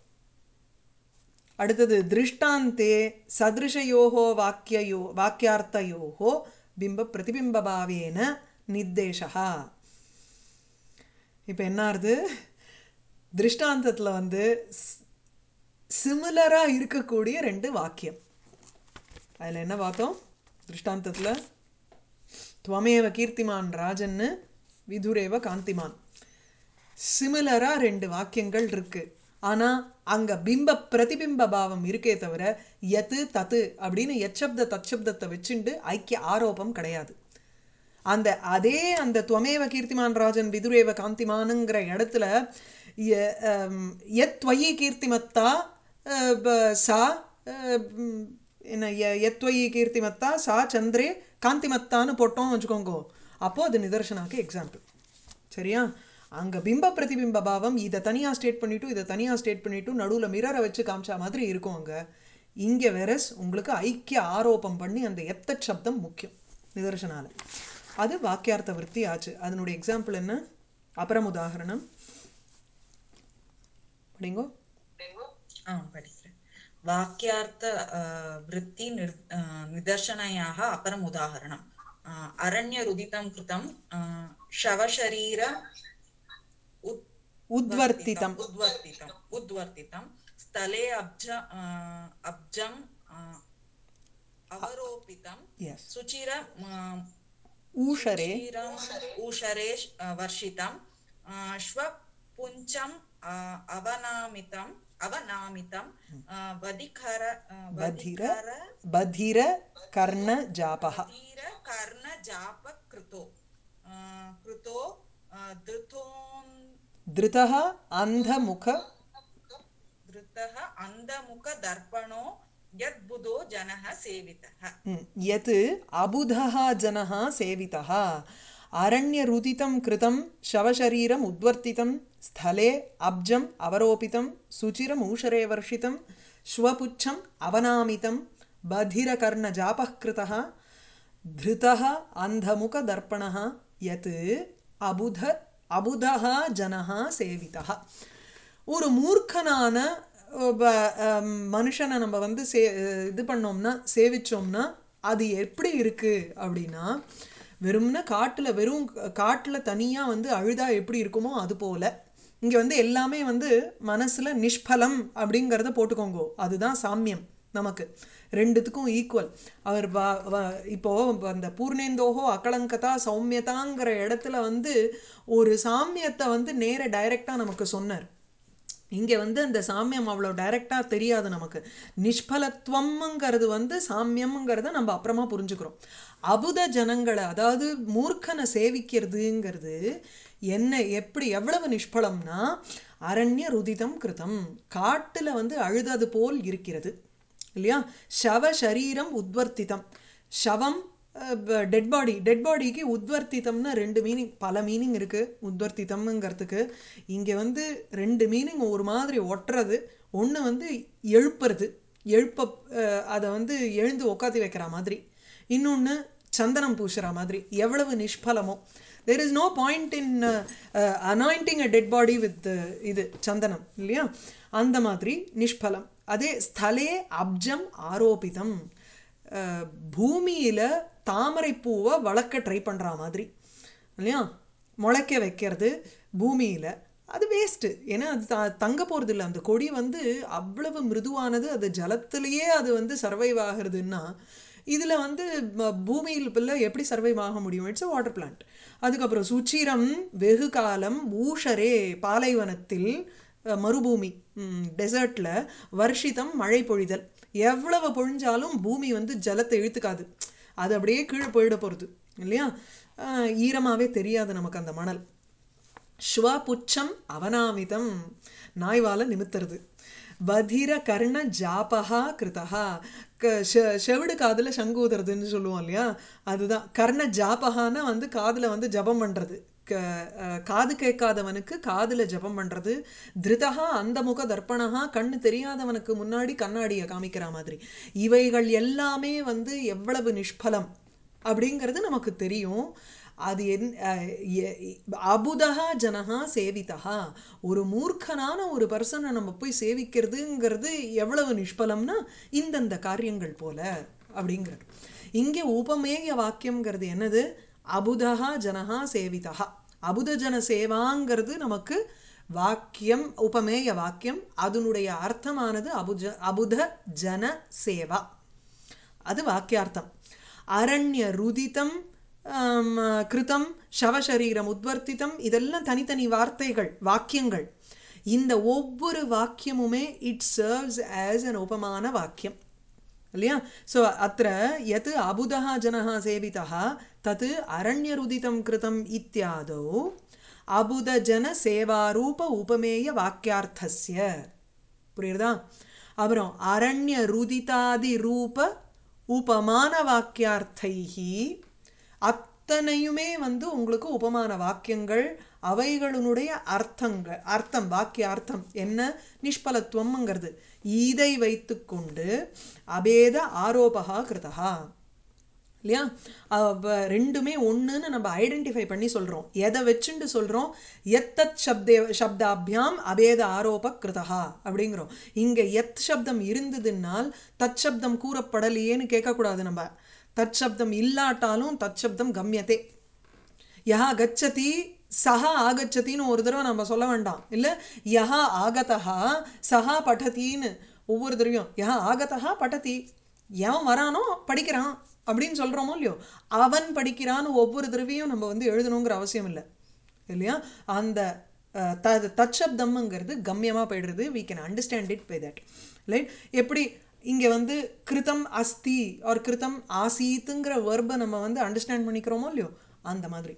அடுத்தது திருஷ்டாந்தே சதிருஷயோகோ வாக்கியயோ வாக்கியார்த்தயோகோ பிம்ப பிரதிபிம்பபாவேன நிர்தேசா இப்போ என்ன ஆறுது திருஷ்டாந்தத்தில் வந்து சிமிலராக இருக்கக்கூடிய ரெண்டு வாக்கியம் அதில் என்ன பார்த்தோம் திருஷ்டாந்தத்தில் துவமேவ கீர்த்திமான் ராஜன்னு விதுரேவ காந்திமான் சிமிலராக ரெண்டு வாக்கியங்கள் இருக்கு ஆனால் அங்கே பிம்ப பிரதிபிம்ப பாவம் இருக்கே தவிர எத்து தத்து அப்படின்னு எச்சப்த தச்சப்தத்தை வச்சுண்டு ஐக்கிய ஆரோபம் கிடையாது அந்த அதே அந்த துவமேவ கீர்த்திமான் ராஜன் விதுரேவ காந்திமானுங்கிற இடத்துல எ- அம், எத் துவயி கீர்த்திமத்தா அஹ், ப- சா அஹ், ம், என்ன எ- எத் துவயி கீர்த்திமத்தா சா சந்திரே காந்திமத்தான்னு போட்டோம் வச்சுக்கோங்க அப்போது அது நிதர்சனாக்கு எக்ஸாம்பிள் சரியா அங்கே பிம்ப பிரதிபிம்ப பாவம் இதை தனியாக ஸ்டேட் பண்ணிட்டு இதை தனியாக ஸ்டேட் பண்ணிட்டு நடுவில் மிரரை வச்சு காமிச்சா மாதிரி இருக்கும் அங்கே இங்கே வெரஸ் உங்களுக்கு ஐக்கிய ஆரோபம் பண்ணி அந்த எத்த சப்தம் முக்கியம் நிதர்சனால அது வாக்கியார்த்த விருத்தி ஆச்சு அதனுடைய எக்ஸாம்பிள் என்ன அப்புறம் உதாகரணம் படிங்கோ ஆ படிக்கிறேன் வாக்கியார்த்த ஆ, விருத்தி நிர் ஆ, நிதர்शनयाः अपरम् उदाहरणम् आ, अरण्यरुदितं कृतं आ, शवशरीर उत् உத்வர்த்திதம் उद्वर्तितम् उद्वर्तितं स्थले अब्ज आ, अब्जम् आ, अवरोपितं எஸ் सुचिर आ, ஊஷரே क्षीरम् ऊषरे अ, वर्षितं अ, श्वपुञ्चम् अ, अवनामितम् अवनामितं अ, वधिकर अ, बधिर वधिकर பதிர கர்ண ஜாபகா धीर कर्णजापकृतो अ, कृतो अ, धृतोन् திருதः அந்தமுக धृतः अन्धमुखदर्पणो यद्बुधो जनः सेवितः ம், यत् अबुधः जनः सेवितः अरण्यरुदितं कृतं शवशरीरम् उद्वर्तितं स्थले अब्जम् अवरोपितं सुचिरम् ऊषरे वर्षितं श्वपुच्छम् अवनामितं बधिरकर्णजापः कृतः धृतः अन्धमुखदर्पणः यत् अबुध अबुधः जनः सेवितः ஒரு மூர்க்கனான அஹ், ப- அஹ், மனுஷனை நம்ம வந்து சே இது பண்ணோம்னா சேவிச்சோம்னா அது எப்படி இருக்கு அப்படின்னா வெறும்னா காட்டில் வெறும் காட்டில் தனியாக வந்து அழுதா எப்படி இருக்குமோ அது போல இங்கே வந்து எல்லாமே வந்து மனசில் நிஷ்பலம் அப்படிங்கிறத போட்டுக்கோங்க அதுதான் சாமியம் நமக்கு ரெண்டுத்துக்கும் ஈக்குவல் அவர் வ- வ- இப்போ அந்த பூர்ணேந்தோகோ அகலங்கதா சௌமியதாங்கிற இடத்துல வந்து ஒரு சாமியத்தை வந்து நேர டைரக்டாக நமக்கு சொன்னார் இங்கே வந்து அந்த சாமியம் அவ்வளோ டைரெக்டாக தெரியாது நமக்கு நிஷ்பலத்துவம்ங்கிறது வந்து சாமியம்ங்கிறத நம்ம அப்புறமா புரிஞ்சுக்கிறோம் அபுத ஜனங்களை அதாவது மூர்க்கனை சேவிக்கிறதுங்கிறது என்ன எப்படி எவ்வளவு நிஷ்பலம்னா அரண்ய ருதிதம் கிருதம் காட்டில் வந்து அழுதது போல் இருக்கிறது இல்லையா ஷவ சரீரம் உத்வர்த்திதம் ஷவம் டெட் பாடி டெட் பாடிக்கு உத்வர்த்திதம்னு ரெண்டு மீனிங் பல மீனிங் இருக்குது உத்வர்த்திதம்ங்கிறதுக்கு இங்கே வந்து ரெண்டு மீனிங் ஒரு மாதிரி ஒட்டுறது ஒன்று வந்து எழுப்புறது எழுப்ப அஹ், அதை வந்து எழுந்து உட்காத்தி வைக்கிற மாதிரி இன்னொன்று சந்தனம் பூசுகிற மாதிரி எவ்வளவு நிஷ்பலமோ there is no point in anointing a dead body with இது சந்தனம் இல்லையா அந்த மாதிரி நிஷ்பலம் அதே ஸ்தலே அப்ஜம் ஆரோபிதம் அஹ், பூமியில தாமரை பூவை வளர்க்க ட்ரை பண்ற மாதிரி இல்லையா முளைக்க வைக்கிறது பூமியில அது வேஸ்ட்டு ஏன்னா அது த தங்க போகிறது இல்லை அந்த கொடி வந்து அவ்வளவு மிருதுவானது அது ஜலத்திலேயே அது வந்து சர்வைவ் ஆகுறதுன்னா இதில் வந்து ம- பூமியில் பிள்ளை எப்படி சர்வைவ் ஆக முடியும் இட்ஸ் வாட்டர் பிளான்ட் அதுக்கப்புறம் சுச்சிரம் வெகு காலம் ஊஷரே பாலைவனத்தில் அஹ், மறுபூமி டெசர்ட்டில் வர்ஷிதம் மழை பொழிதல் எவ்வளவு பொழிஞ்சாலும் பூமி வந்து ஜலத்தை இழுத்துக்காது அது அப்படியே கீழே போயிட போகிறது இல்லையா ஈரமாகவே தெரியாது நமக்கு அந்த மணல் ஸ்வபுச்சம் அவனாமிதம் நாய்வால நிமித்துறது வதிர கர்ண ஜாபகா கிருதா க செ- செவிடு காதில் சங்கூதுறதுன்னு சொல்லுவோம் இல்லையா அதுதான் கர்ண ஜாபகான்னா வந்து காதில் வந்து ஜபம் பண்ணுறது க அஹ், காது கேட்காதவனுக்கு காதில் ஜபம் பண்ணுறது திருதகா அந்த முக தர்ப்பணகா கண்ணு தெரியாதவனுக்கு முன்னாடி கண்ணாடியை காமிக்கிற மாதிரி இவைகள் எல்லாமே வந்து எவ்வளவு நிஷ்பலம் அப்படிங்கிறது நமக்கு தெரியும் அது என் அஹ், எ- அபுதகா ஜனகா சேவிதா ஒரு மூர்க்கனான ஒரு பர்சனை நம்ம போய் சேவிக்கிறதுங்கிறது எவ்வளவு நிஷ்பலம்னா இந்தந்த காரியங்கள் போல அப்படிங்கிறது இங்கே உபமேய வாக்கியம்ங்கிறது என்னது அபுதகா ஜனகா சேவிதா அபுத ஜன சேவாங்கிறது நமக்கு வாக்கியம் உபமேய வாக்கியம் அதனுடைய அர்த்தமானது அபுஜ அபுத ஜன சேவா அது வாக்கியார்த்தம் அரண்ய ருதிதம் ஆம், கிருதம் சவசரீரம் உத்வர்த்திதம் இதெல்லாம் தனித்தனி வார்த்தைகள் வாக்கியங்கள் இந்த ஒவ்வொரு வாக்கியமுமே இட் சர்வ்ஸ் ஆஸ் அன் உபமான வாக்கியம் இல்லையா ஸோ அத்த யத் அபுதः जनः சேவிதः தத் அரண்யருதிதம் கிருதம் இத்தியாதோ அபுதஜனசேவாரூப உபமேய வாக்கியார்த்தஸ்ய புரியுறதா அப்புறம் அரண்ய ருதிதாதி ரூப உபமான வாக்கியார்த்தைஹி அத்தனையுமே வந்து உங்களுக்கு உபமான வாக்கியங்கள் அவைகளினுடைய அர்த்தங்கள் அர்த்தம் வாக்கிய அர்த்தம் என்ன நிஷ்பலத்துவம்ங்கிறது இதை வைத்துக்கொண்டு அபேத ஆரோபகா கிருதா இல்லையா அவ ரெண்டுமே ஒன்றுன்னு நம்ம ஐடென்டிஃபை பண்ணி சொல்கிறோம் எதை வச்சுண்டு சொல்கிறோம் எத்தத் சப்தே சப்தாபியாம் அபேத ஆரோப கிருதா அப்படிங்கிறோம் இங்கே எத் சப்தம் இருந்ததுன்னால் தத் சப்தம் கூறப்படலையேன்னு கேட்கக்கூடாது நம்ம தத் சப்தம் இல்லாட்டாலும் தத் சப்தம் கம்யத்தே யஹா கச்சதி சஹா ஆகச்சதின்னு ஒரு தடவை நம்ம சொல்ல வேண்டாம் இல்லை யஹா ஆகதா சஹா படத்தின்னு ஒவ்வொரு தடவையும் யஹா ஆகதா படதி எவன் வரானோ படிக்கிறான் அப்படின்னு சொல்கிறோமோ இல்லையோ அவன் படிக்கிறான்னு ஒவ்வொரு தடவையும் நம்ம வந்து எழுதணுங்கிற அவசியம் இல்லை இல்லையா அந்த அஹ், த தற்சப்தம்ங்கிறது கம்யமாக போயிடுறது we can understand it by that right எப்படி இங்கே வந்து கிருதம் அஸ்தி ஆர் கிருதம் ஆசீத்துங்கிற வெர்பை நம்ம வந்து அண்டர்ஸ்டாண்ட் பண்ணிக்கிறோமோ இல்லையோ அந்த மாதிரி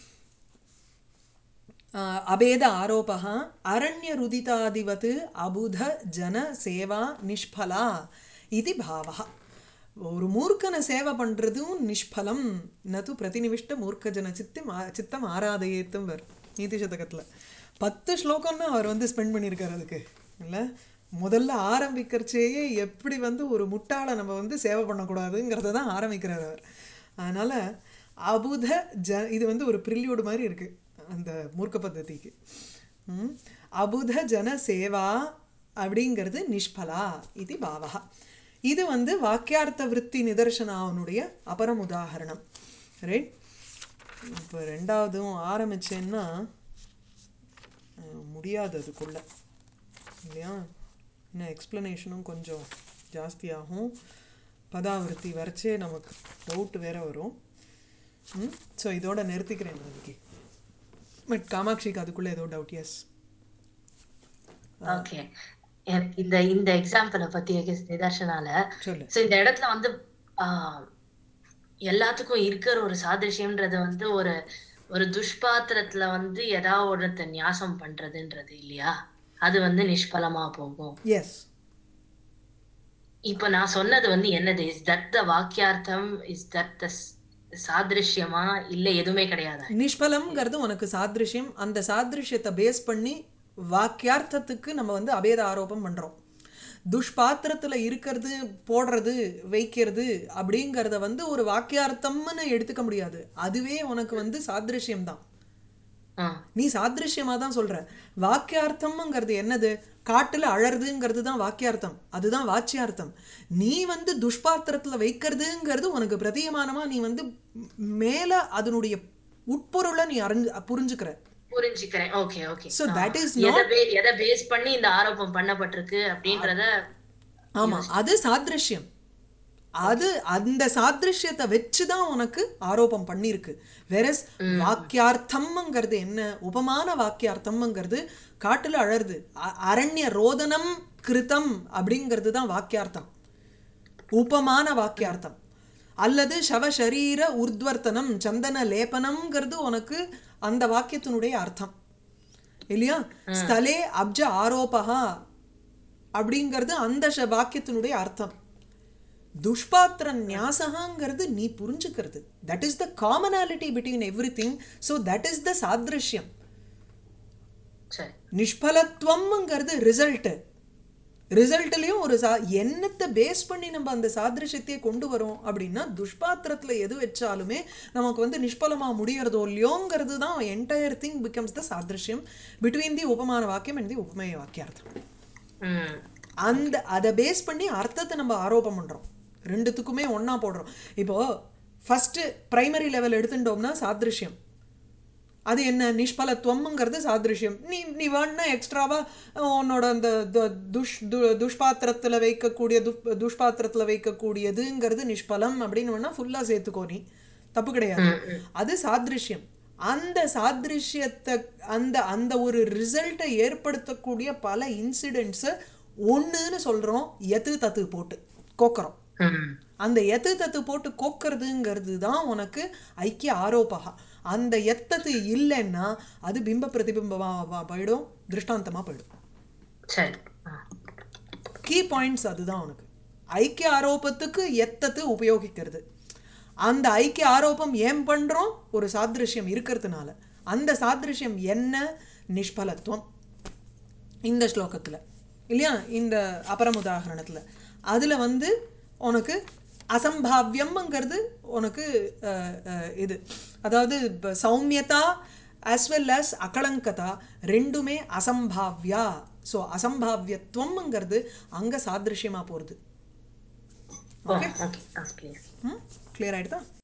ஆஹ், அபேத ஆரோபः அரண்யருதிதாதிவத் அபுத ஜன சேவா நிஷ்பலா இது பாவः ஒரு மூர்க்கனை சேவை பண்ணுறதும் நிஷ்பலம் நது பிரதிநிவிஷ்ட மூர்க்க ஜன சித்தம் ஆ- சித்தம் ஆராதயேத்தும் வர் நீதி சதகத்தில் பத்து ஸ்லோகம்னு அவர் வந்து ஸ்பெண்ட் பண்ணியிருக்காரு அதுக்கு இல்லை முதல்ல ஆரம்பிக்கிறச்சேயே எப்படி வந்து ஒரு முட்டாளை நம்ம வந்து சேவை பண்ணக்கூடாதுங்கிறத தான் ஆரம்பிக்கிறார் அவர் அதனால் அபுத ஜ இது வந்து ஒரு ப்ரில்யூடு மாதிரி இருக்குது அந்த மூர்க்க பద్ధதிக்கு ம். அபுத ஜன சேவா அப்படிங்கிறது நிஷ்பலா இது பாவகா இது வந்து வாக்கியார்த்த விற்பி நிதர்சனாவனுடைய அபரம் உதாகரணம் ரைட் இப்போ ரெண்டாவதும் ஆரம்பிச்சேன்னா அஹ், முடியாது அதுக்குள்ள இல்லையா இன்னும் எக்ஸ்ப்ளனேஷனும் கொஞ்சம் ஜாஸ்தியாகும் பதாவிருத்தி வரைச்சே நமக்கு டவுட் வேற வரும் ம் ஸோ இதோட நிறுத்திக்கிறேன் நான் இன்னைக்கு பட் காமாட்சிக்கு அதுக்குள்ளே ஏதோ டவுட் எஸ் ஓகே இந்த இந்த எக்ஸாம்பிளை பத்தி நிதர்சனால சொல்லு சோ இந்த இடத்துல வந்து ஆஹ், எல்லாத்துக்கும் இருக்கிற ஒரு சாதிருஷ்யம்ன்றது வந்து ஒரு ஒரு துஷ்பாத்திரத்துல வந்து ஏதாவது ஒருத்த நியாசம் பண்றதுன்றது இல்லையா அது வந்து நிஷ்பலமா போகும் எஸ் இப்ப நான் சொன்னது வந்து என்னது இஸ் தட் த வாக்கியார்த்தம் இஸ் தட் த சாதிருஷ்யமா இல்ல எதுவுமே கிடையாது நிஷ்பலம்ங்கிறது உனக்கு சாதிருஷ்யம் அந்த சாதிருஷ்யத்தை பேஸ் பண்ணி வாக்கியார்த்தத்துக்கு நம்ம வந்து அபேத ஆரோபம் பண்ணுறோம் துஷ்பாத்திரத்துல இருக்கிறது போடுறது வைக்கிறது அப்படிங்கறத வந்து ஒரு வாக்கியார்த்தம்னு எடுத்துக்க முடியாது அதுவே உனக்கு வந்து சாதிருஷ்யம் தான் ஆ நீ சாதிருஷ்யமா தான் சொல்ற வாக்கியார்த்தம்ங்கிறது என்னது காட்டுல அழறதுங்கிறது தான் வாக்கியார்த்தம் அதுதான் வாச்சியார்த்தம் நீ வந்து துஷ்பாத்திரத்துல வைக்கிறதுங்கிறது உனக்கு பிரதீயமானமா நீ வந்து மேல அதனுடைய உட்பொருளை நீ அறிஞ்சு புரிஞ்சுக்கிற புரிஞ்சுக்கிறேன் okay okay So that is எதை பே- எதை பேஸ் பண்ணி இந்த ஆரோபம் பண்ணப்பட்டிருக்கு அப்படின்றத ஆமா அது சாதிருஷ்யம் அது அந்த சாதிருஷ்யத்தை வச்சு தான் உனக்கு ஆரோபம் பண்ணியிருக்கு வெரஸ் வாக்கியார்த்தம்ங்கிறது என்ன உபமான வாக்கியார்த்தம்ங்கிறது காட்டுல அழறுது அ- அரண்ய ரோதனம் கிருதம் அப்படிங்கிறது தான் வாக்கியார்த்தம் உபமான வாக்கியார்த்தம் அல்லது சவசரீர உர்த்வர்த்தனம் சந்தன லேபனம்ங்கிறது உனக்கு அந்த வாக்கியத்தினுடைய அர்த்தம் இல்லையா ஸ்தலே அப்ஜ ஆரோபகா அப்படிங்கிறது அந்த ஷ- வாக்கியத்தினுடைய அர்த்தம் துஷ்பாத்திர நியாசகாங்கிறது நீ புரிஞ்சுக்கிறது that is the commonality between everything so that is the சாதிருஷ்யம் சரி நிஷ்பலத்துவம்ங்கிறது ரிசல்ட்டு ரிசல்ட்லயும் ஒரு சா என்னத்தை பேஸ் பண்ணி நம்ம அந்த சாதிருஷ்யத்தையே கொண்டு வரோம் அப்படின்னா துஷ்பாத்திரத்துல எது வச்சாலுமே நமக்கு வந்து நிஷ்பலமா முடியறதோ இல்லையோங்கிறது தான் என்டையர் திங் பிகம்ஸ் த சாதிருஷ்யம் பிட்வீன் தி உபமான வாக்கியம் அண்ட் தி உபமேய வாக்கியார்த்தம் ம் அந்த அதை பேஸ் பண்ணி அர்த்தத்தை நம்ம ஆரோபம் பண்றோம் ரெண்டுத்துக்குமே ஒண்ணா போடுறோம் இப்போ ஃபர்ஸ்ட் பிரைமரி லெவல் எடுத்துட்டோம்னா சாதிருஷ்யம் அது என்ன நிஷ்பலத்துவம்ங்கிறது சாதிருஷ்யம் நீ நீ வேணா எக்ஸ்ட்ராவா உன்னோட அந்த த- துஷ் து- துஷ்பாத்திரத்துல வைக்கக்கூடிய துஷ் துஷ்பாத்திரத்துல வைக்கக்கூடியதுங்கிறது நிஷ்பலம் அப்படின்னு வேணா ஃபுல்லா சேர்த்துக்கோ நீ தப்பு கிடையாது அது சாதிருஷ்யம் அந்த சாதிருஷ்யத்தை அந்த அந்த ஒரு ரிசல்ட்டை ஏற்படுத்தக்கூடிய பல இன்சிடென்ட்ஸை ஒண்ணுன்னு சொல்றோம் எது தத்து போட்டு கோக்குறோம் ம் அந்த எத்து தத்து போட்டு கோக்கிறதுங்கிறது தான் உனக்கு ஐக்கிய ஆரோபகா அந்த எத்தது இல்லைன்னா அது பிம்ப பிரதிபிம்பமா வா- போயிடும் திருஷ்டாந்தமா போயிடும் சரி ஆ கீ பாயிண்ட்ஸ் அதுதான் உனக்கு ஐக்கிய ஆரோபத்துக்கு எத்தது உபயோகிக்கிறது அந்த ஐக்கிய ஆரோபம் ஏன் பண்றோம் ஒரு சாதிருஷ்யம் இருக்கிறதுனால அந்த சாதிருஷ்யம் என்ன நிஷ்பலத்துவம் இந்த ஸ்லோகத்துல இல்லையா இந்த அபரம் உதாகரணத்துல அதுல வந்து உனக்கு அசம்பாவியம்ங்கிறது உனக்கு அஹ், அஹ், இது அதாவது இப்ப சௌமியதா as well as அகலங்கதா ரெண்டுமே அசம்பாவ்யா ஸோ அசம்பாவியத்துவம்ங்கிறது அங்க சாதிருஷ்யமா போறது okay okay clear hmm clear ஆயிடுதா